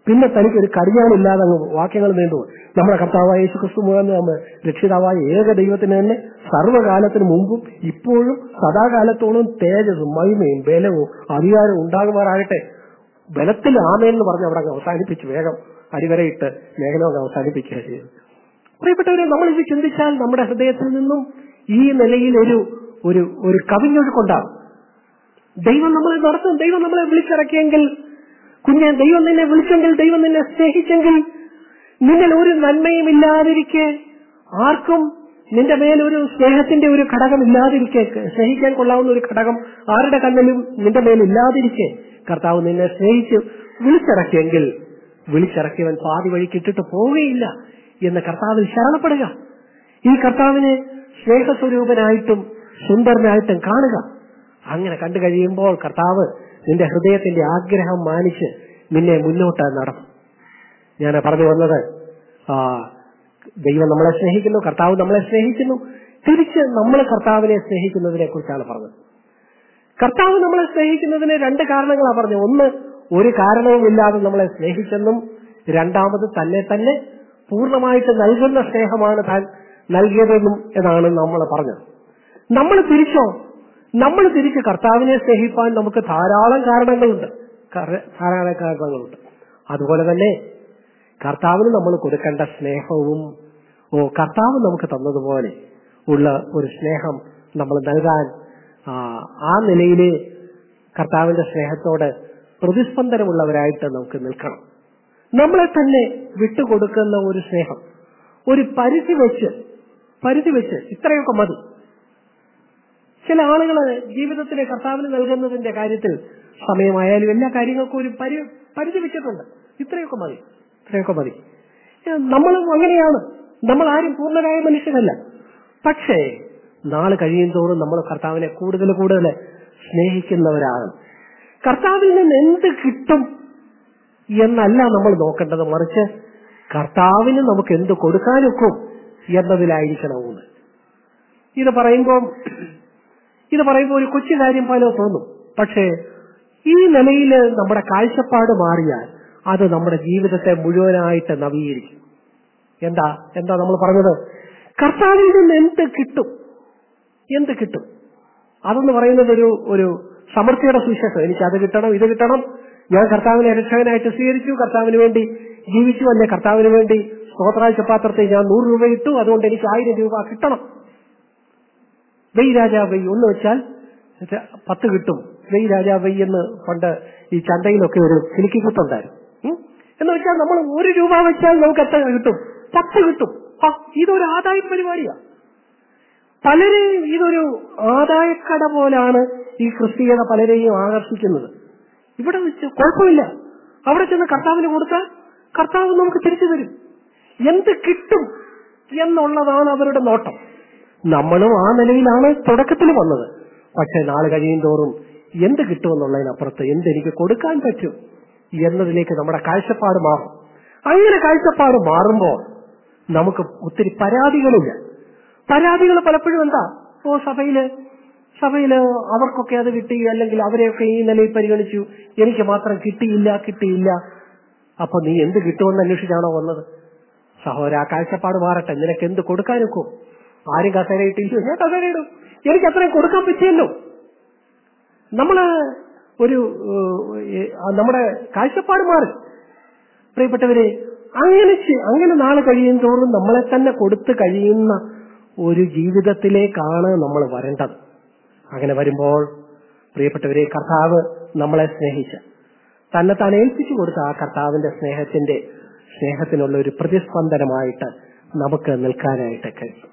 പിന്നെ തനിക്ക് ഒരു കടിഞ്ഞാണില്ലാതെ അങ്ങ് വാക്യങ്ങൾ നീണ്ടു നമ്മുടെ കർത്താവായ യേശു ക്രിസ്തു മുഖേന നമ്മ രക്ഷിതാവായ ഏക ദൈവത്തിന് തന്നെ സർവ്വകാലത്തിന് മുമ്പും ഇപ്പോഴും സദാകാലത്തോളം തേജസ്സും മഹിമയും ബലവും അധികാരവും ഉണ്ടാകുമാറാകട്ടെ ബലത്തിൽ ആമേന്ന് പറഞ്ഞ് അവിടെ അങ്ങ് അവസാനിപ്പിച്ച് വേഗം അടിവരയിട്ട് ലേഖനം അങ്ങ് അവസാനിപ്പിക്കുക ചെയ്തു പ്രിയപ്പെട്ടവരെ നമ്മൾ ഇത് ചിന്തിച്ചാൽ നമ്മുടെ ഹൃദയത്തിൽ നിന്നും ഈ നിലയിൽ ഒരു ഒരു ഒരു കവിഞ്ഞൊഴുക്കുണ്ടാകും ദൈവം നമ്മളെ നടത്തും ദൈവം നമ്മളെ വിളിച്ചിറക്കിയെങ്കിൽ കുഞ്ഞെ ദൈവം നിന്നെ വിളിച്ചെങ്കിൽ ദൈവം നിന്നെ സ്നേഹിച്ചെങ്കിൽ നിന്നിൽ ഒരു നന്മയും ഇല്ലാതിരിക്കെ ആർക്കും നിന്റെ മേൽ ഒരു സ്നേഹത്തിന്റെ ഒരു ഘടകം ഇല്ലാതിരിക്കെ സ്നേഹിക്കാൻ കൊള്ളാവുന്ന ഒരു ഘടകം ആരുടെ കണ്ണിലും നിന്റെ മേൽ ഇല്ലാതിരിക്കെ കർത്താവ് നിന്നെ സ്നേഹിച്ച് വിളിച്ചിറക്കിയെങ്കിൽ വിളിച്ചിറക്കിയവൻ പാതി വഴിക്ക് ഇട്ടിട്ട് പോവുകയില്ല എന്ന് കർത്താവിൽ ശരണപ്പെടുക ഈ കർത്താവിനെ സ്നേഹസ്വരൂപനായിട്ടും സുന്ദരനായിട്ടും കാണുക അങ്ങനെ കണ്ടു കഴിയുമ്പോൾ കർത്താവ് നിന്റെ ഹൃദയത്തിന്റെ ആഗ്രഹം മാനിച്ച് നിന്നെ മുന്നോട്ട് നടത്തും ഞാൻ പറഞ്ഞു വന്നത് ആ ദൈവം നമ്മളെ സ്നേഹിക്കുന്നു കർത്താവ് നമ്മളെ സ്നേഹിക്കുന്നു തിരിച്ച് നമ്മൾ കർത്താവിനെ സ്നേഹിക്കുന്നതിനെ കുറിച്ചാണ് പറഞ്ഞത് കർത്താവ് നമ്മളെ സ്നേഹിക്കുന്നതിന് രണ്ട് കാരണങ്ങളാണ് പറഞ്ഞത് ഒന്ന് ഒരു കാരണവുമില്ലാതെ നമ്മളെ സ്നേഹിച്ചെന്നും രണ്ടാമത് തന്നെ തന്നെ പൂർണ്ണമായിട്ട് നൽകുന്ന സ്നേഹമാണ് താൻ നൽകിയതെന്നും എന്നാണ് നമ്മൾ പറഞ്ഞത് നമ്മൾ തിരിച്ചോ നമ്മൾ തിരിച്ച് കർത്താവിനെ സ്നേഹിപ്പാൻ നമുക്ക് ധാരാളം കാരണങ്ങളുണ്ട് കര- ധാരാളം കാരണങ്ങളുണ്ട് അതുപോലെ തന്നെ കർത്താവിന് നമ്മൾ കൊടുക്കേണ്ട സ്നേഹവും ഓ കർത്താവ് നമുക്ക് തന്നതുപോലെ ഉള്ള ഒരു സ്നേഹം നമ്മൾ നൽകാൻ ആ, ആ നിലയിലെ കർത്താവിന്റെ സ്നേഹത്തോട് പ്രതിസ്പന്ദനമുള്ളവരായിട്ട് നമുക്ക് നിൽക്കണം നമ്മളെ തന്നെ വിട്ടുകൊടുക്കുന്ന ഒരു സ്നേഹം ഒരു പരിധി വെച്ച് പരിധി വെച്ച് ഇത്രയൊക്കെ മതി ചില ആളുകൾ ജീവിതത്തിലെ കർത്താവിന് നൽകുന്നതിന്റെ കാര്യത്തിൽ സമയമായാലും എല്ലാ കാര്യങ്ങൾക്കും ഒരു പരി പരിധി വെച്ചിട്ടുണ്ട് ഇത്രയൊക്കെ മതി ഇത്രയൊക്കെ മതി ഏഹ് നമ്മളും അങ്ങനെയാണ് നമ്മൾ ആരും പൂർണ്ണരായ മനുഷ്യരല്ല പക്ഷേ നാള് കഴിയും തോറും നമ്മൾ കർത്താവിനെ കൂടുതൽ കൂടുതൽ സ്നേഹിക്കുന്നവരാണ് കർത്താവിൽ നിന്ന് എന്ത് കിട്ടും എന്നല്ല നമ്മൾ നോക്കേണ്ടത് മറിച്ച് കർത്താവിന് നമുക്ക് എന്ത് കൊടുക്കാനൊക്കും എന്നതിലായിരിക്കണം ഊന്ന് ഇത് പറയുമ്പോൾ ഇത് പറയുമ്പോൾ ഒരു കൊച്ചു കാര്യം പോലെ തോന്നും പക്ഷേ ഈ നിലയിൽ നമ്മുടെ കാഴ്ചപ്പാട് മാറിയാൽ അത് നമ്മുടെ ജീവിതത്തെ മുഴുവനായിട്ട് നവീകരിക്കും എന്താ എന്താ നമ്മൾ പറഞ്ഞത് കർത്താവിൽ നിന്ന് എന്ത് കിട്ടും എന്ത് കിട്ടും അതെന്ന് പറയുന്നത് ഒരു ഒരു സമൃദ്ധിയുടെ സുവിശേഷം എനിക്ക് അത് കിട്ടണം ഇത് കിട്ടണം ഞാൻ കർത്താവിനെ രക്ഷകനായിട്ട് സ്വീകരിച്ചു കർത്താവിന് വേണ്ടി ജീവിച്ചു അല്ലെ കർത്താവിന് വേണ്ടി സ്തോത്രാഴ്ച പാത്രത്തിൽ ഞാൻ നൂറ് രൂപ ഇട്ടു അതുകൊണ്ട് എനിക്ക് ആയിരം രൂപ കിട്ടണം വെയ് രാജാ വെയ് ഒന്ന് വെച്ചാൽ ഇത് പത്ത് കിട്ടും വെയ് രാജാ വെയ് എന്ന് പണ്ട് ഈ ചന്തയിലൊക്കെ ഒരു കിലുക്കിക്കുത്തുണ്ടായിരുന്നു ഉം? എന്ന് വെച്ചാൽ നമ്മൾ ഒരു രൂപ വെച്ചാൽ നമുക്ക് എത്ര കിട്ടും പത്ത് കിട്ടും ആ, ഇതൊരു ആദായ പരിപാടിയാണ് പലരെയും ഇതൊരു ആദായക്കട പോലാണ് ഈ ക്രിസ്തീയത പലരെയും ആകർഷിക്കുന്നത് ഇവിടെ വെച്ച് കുഴപ്പമില്ല അവിടെ ചെന്ന് കർത്താവിന് കൊടുത്താൽ കർത്താവ് നമുക്ക് തിരിച്ചു തരും എന്ത് കിട്ടും എന്നുള്ളതാണ് അവരുടെ നോട്ടം നമ്മളും ആ നിലയിലാണ് തുടക്കത്തിൽ വന്നത് പക്ഷെ നാളെ കഴിയും തോറും എന്ത് കിട്ടുമെന്നുള്ളതിനപ്പുറത്ത് എന്തെനിക്ക് കൊടുക്കാൻ പറ്റും എന്നതിലേക്ക് നമ്മുടെ കാഴ്ചപ്പാട് മാറും അങ്ങനെ കാഴ്ചപ്പാട് മാറുമ്പോൾ നമുക്ക് ഒത്തിരി പരാതികളില്ല പരാതികൾ പലപ്പോഴും എന്താ ഓ സഭയില് സഭയില് അവർക്കൊക്കെ അത് കിട്ടി അല്ലെങ്കിൽ അവരെയൊക്കെ ഈ നിലയിൽ പരിഗണിച്ചു എനിക്ക് മാത്രം കിട്ടിയില്ല കിട്ടിയില്ല അപ്പൊ നീ എന്ത് കിട്ടുമെന്ന് അന്വേഷിച്ചാണോ വന്നത് സഹോദര ആ കാഴ്ചപ്പാട് മാറട്ടെ നിനക്ക് എന്ത് കൊടുക്കാനൊക്കും ആരും കസേര ഇട്ടില്ല ഞാൻ കസേര ഇടും എനിക്ക് അത്രയും കൊടുക്കാൻ പറ്റിയല്ലോ നമ്മള് ഒരു ഏഹ്, നമ്മുടെ കാഴ്ചപ്പാട് മാറി പ്രിയപ്പെട്ടവരെ അങ്ങനെ ചെ- അങ്ങനെ നാളെ കഴിയും തോറും നമ്മളെ തന്നെ കൊടുത്തു കഴിയുന്ന ഒരു ജീവിതത്തിലേക്കാണ് നമ്മൾ വരേണ്ടത് അങ്ങനെ വരുമ്പോൾ പ്രിയപ്പെട്ടവരെ കർത്താവ് നമ്മളെ സ്നേഹിച്ച തന്നെ താൻ ഏൽപ്പിച്ചു കൊടുത്ത ആ കർത്താവിന്റെ സ്നേഹത്തിന്റെ സ്നേഹത്തിനുള്ള ഒരു പ്രതിസ്പന്ദനമായിട്ട് നമുക്ക് നിൽക്കാനായിട്ട് കഴിയും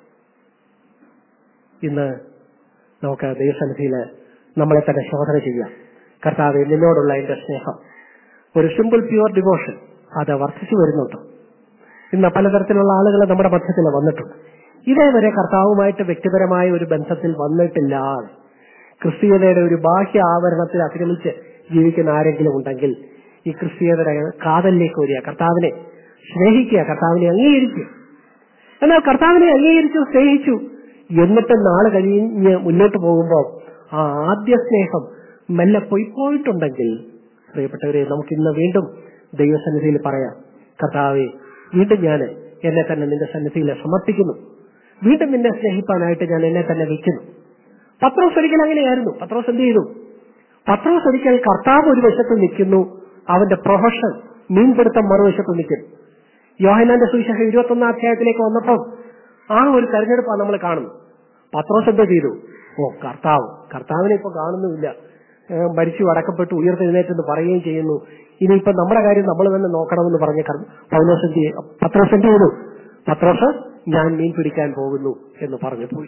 ഇന്ന് നമുക്ക് ദൈവസന്നിധിയിൽ നമ്മളെ തന്നെ ശോധന ചെയ്യാം കർത്താവ് നിന്നോടുള്ള എന്റെ സ്നേഹം ഒരു സിമ്പിൾ പ്യുവർ ഡിവോഷൻ അത് വർദ്ധിച്ചു വരുന്നുണ്ട് ഇന്ന് പലതരത്തിലുള്ള ആളുകൾ നമ്മുടെ മധ്യത്തിൽ വന്നിട്ടുണ്ട് ഇതേവരെ കർത്താവുമായിട്ട് വ്യക്തിപരമായ ഒരു ബന്ധത്തിൽ വന്നിട്ടില്ലാതെ ക്രിസ്തീയതയുടെ ഒരു ബാഹ്യ ആവരണത്തിൽ അതിക്രമിച്ച് ജീവിക്കുന്ന ആരെങ്കിലും ഉണ്ടെങ്കിൽ ഈ ക്രിസ്തീയതയുടെ കാതലിലേക്ക് വരിക കർത്താവിനെ സ്നേഹിക്കുക കർത്താവിനെ അംഗീകരിക്കുക എന്നാൽ കർത്താവിനെ അംഗീകരിച്ചു സ്നേഹിച്ചു എന്നിട്ട് നാളെ കഴിഞ്ഞ് മുന്നോട്ട് പോകുമ്പോൾ ആ ആദ്യ സ്നേഹം മെല്ലെ പോയിപ്പോയിട്ടുണ്ടെങ്കിൽ പ്രിയപ്പെട്ടവരെ നമുക്ക് ഇന്ന് വീണ്ടും ദൈവസന്നിധിയിൽ പറയാം കർത്താവെ വീണ്ടും ഞാൻ എന്നെ തന്നെ നിന്റെ സന്നിധിയിൽ സമർപ്പിക്കുന്നു വീണ്ടും നിന്നെ സ്നേഹിപ്പാനായിട്ട് ഞാൻ എന്നെ തന്നെ വെക്കുന്നു പത്രോസ് ഒരിക്കൽ അങ്ങനെയായിരുന്നു പത്രോസ് എന്ത് ചെയ്തു പത്രോസ് ഒരിക്കൽ കർത്താവ് ഒരു വശത്ത് നിൽക്കുന്നു അവന്റെ പ്രൊഫഷൻ മീൻപിടുത്തം മറുവശത്ത് നിൽക്കുന്നു യോഹനാന്റെ സുവിശേഷം ഇരുപത്തൊന്നാം അധ്യായത്തിലേക്ക് വന്നപ്പോൾ ആ ഒരു തെരഞ്ഞെടുപ്പാണ് നമ്മൾ കാണുന്നത് പത്രോസ് എന്താ ചെയ്തു ഓ കർത്താവ് കർത്താവിനെ ഇപ്പൊ കാണുന്നുമില്ല ഏഹ് മരിച്ചു അടക്കപ്പെട്ടു ഉയർത്തെഴുന്നേറ്റെന്ന് പറയുകയും ചെയ്യുന്നു ഇനിയിപ്പോ നമ്മുടെ കാര്യം നമ്മൾ തന്നെ നോക്കണമെന്ന് പറഞ്ഞ കർ- പൗലോസ് എന്ത് ചെയ്യ- പത്രോസ് എന്ത് ചെയ്തു പത്രോസ് ഞാൻ മീൻ പിടിക്കാൻ പോകുന്നു എന്ന് പറഞ്ഞു പോയി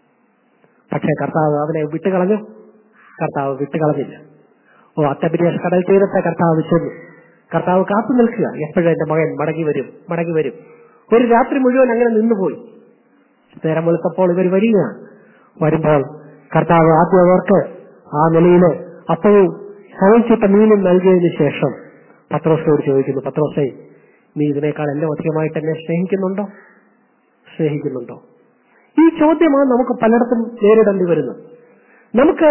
പക്ഷേ കർത്താവ് അവനെ വിട്ടുകളഞ്ഞു കർത്താവ് വിട്ടുകളഞ്ഞില്ല ഓ അത്തബിരിയാസ് കടൽ തീരത്തെ കർത്താവ് ചെന്നു കർത്താവ് കാത്തു നിൽക്കുക എപ്പോഴും എന്റെ മകൻ മടങ്ങി വരും മടങ്ങി വരും ഒരു രാത്രി മുഴുവൻ അങ്ങനെ നിന്നുപോയി നേരം വെളുത്തപ്പോൾ ഇവർ വരികയാണ് വരുമ്പോൾ കർത്താവ് ആദ്യം അവർക്ക് ആ നിലയിൽ അപ്പവും സഹിച്ചിട്ട മീനും നൽകിയതിനു ശേഷം പത്രോസിനോട് ചോദിക്കുന്നു പത്രോസേ നീ ഇതിനേക്കാൾ എല്ലാം അധികമായിട്ട് എന്നെ സ്നേഹിക്കുന്നുണ്ടോ സ്നേഹിക്കുന്നുണ്ടോ ഈ ചോദ്യമാണ് നമുക്ക് പലയിടത്തും നേരിടേണ്ടി വരുന്നത് നമുക്ക്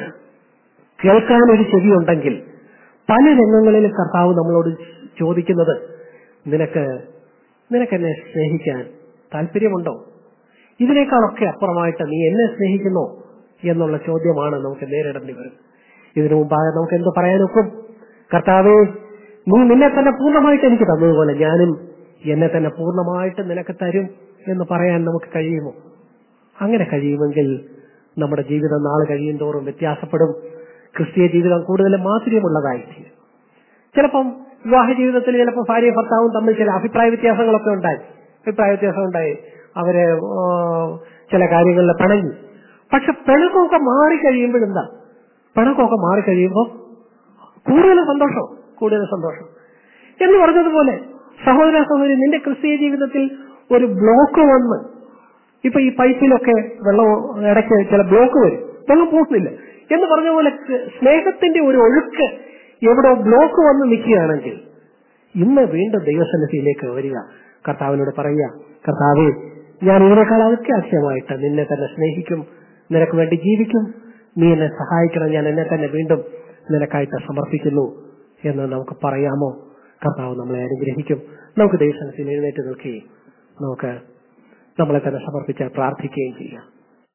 കേൾക്കാൻ ഒരു ചെവിയുണ്ടെങ്കിൽ പല രംഗങ്ങളിൽ കർത്താവ് നമ്മളോട് ചോദിക്കുന്നത് നിനക്ക് നിനക്കെന്നെ സ്നേഹിക്കാൻ താല്പര്യമുണ്ടോ ഇതിനേക്കാളൊക്കെ അപ്പുറമായിട്ട് നീ എന്നെ സ്നേഹിക്കുന്നോ എന്നുള്ള ചോദ്യമാണ് നമുക്ക് നേരിടേണ്ടി വരും ഇതിനു മുമ്പാകെ നമുക്ക് എന്ത് പറയാനൊക്കും കർത്താവേ നീ നിന്നെ തന്നെ പൂർണ്ണമായിട്ട് എനിക്ക് തന്നതുപോലെ ഞാനും എന്നെ തന്നെ പൂർണ്ണമായിട്ട് നിനക്ക് തരും എന്ന് പറയാൻ നമുക്ക് കഴിയുമോ അങ്ങനെ കഴിയുമെങ്കിൽ നമ്മുടെ ജീവിതം നാളെ കഴിയും തോറും വ്യത്യാസപ്പെടും ക്രിസ്തീയ ജീവിതം കൂടുതൽ മാധുര്യമുള്ളതായിരിക്കും ചിലപ്പം വിവാഹ ജീവിതത്തിൽ ചിലപ്പോൾ ഭാര്യയും ഭർത്താവും തമ്മിൽ ചില അഭിപ്രായ വ്യത്യാസങ്ങളൊക്കെ ഉണ്ടായി അഭിപ്രായ വ്യത്യാസം ഉണ്ടായി അവര് ആ, ചില കാര്യങ്ങളിൽ പിണങ്ങി പക്ഷെ പിണക്കമൊക്കെ മാറിക്കഴിയുമ്പോഴെന്താ പിണക്കമൊക്കെ മാറിക്കഴിയുമ്പോൾ കൂടുതൽ സന്തോഷം കൂടുതൽ സന്തോഷം എന്ന് പറഞ്ഞതുപോലെ സഹോദര സഹോദരി നിന്റെ ക്രിസ്തീയ ജീവിതത്തിൽ ഒരു ബ്ലോക്ക് വന്ന് ഇപ്പൊ ഈ പൈപ്പിലൊക്കെ വെള്ളം ഇടയ്ക്ക് ചില ബ്ലോക്ക് വരും വെള്ളം പോകുന്നില്ല എന്ന് പറഞ്ഞ പോലെ സ്നേഹത്തിന്റെ ഒരു ഒഴുക്ക് എവിടെ ബ്ലോക്ക് വന്ന് നിൽക്കുകയാണെങ്കിൽ ഇന്ന് വീണ്ടും ദൈവസന്നിധിയിലേക്ക് വരിക കർത്താവിനോട് പറയുക കർത്താവേ ഞാൻ ഇതിനേക്കാൾ അത്യാവശ്യമായിട്ട് നിന്നെ തന്നെ സ്നേഹിക്കും നിനക്ക് വേണ്ടി ജീവിക്കും നീ എന്നെ സഹായിക്കണം ഞാൻ എന്നെ തന്നെ വീണ്ടും നിനക്കായിട്ട് സമർപ്പിക്കുന്നു എന്ന് നമുക്ക് പറയാമോ കർത്താവ് നമ്മളെ അനുഗ്രഹിക്കും നമുക്ക് ദൈവസന്നിധിയിൽ എഴുന്നേറ്റ് നിൽക്കുകയും നമുക്ക് നമ്മളെ തന്നെ സമർപ്പിച്ച് പ്രാർത്ഥിക്കുകയും ചെയ്യാം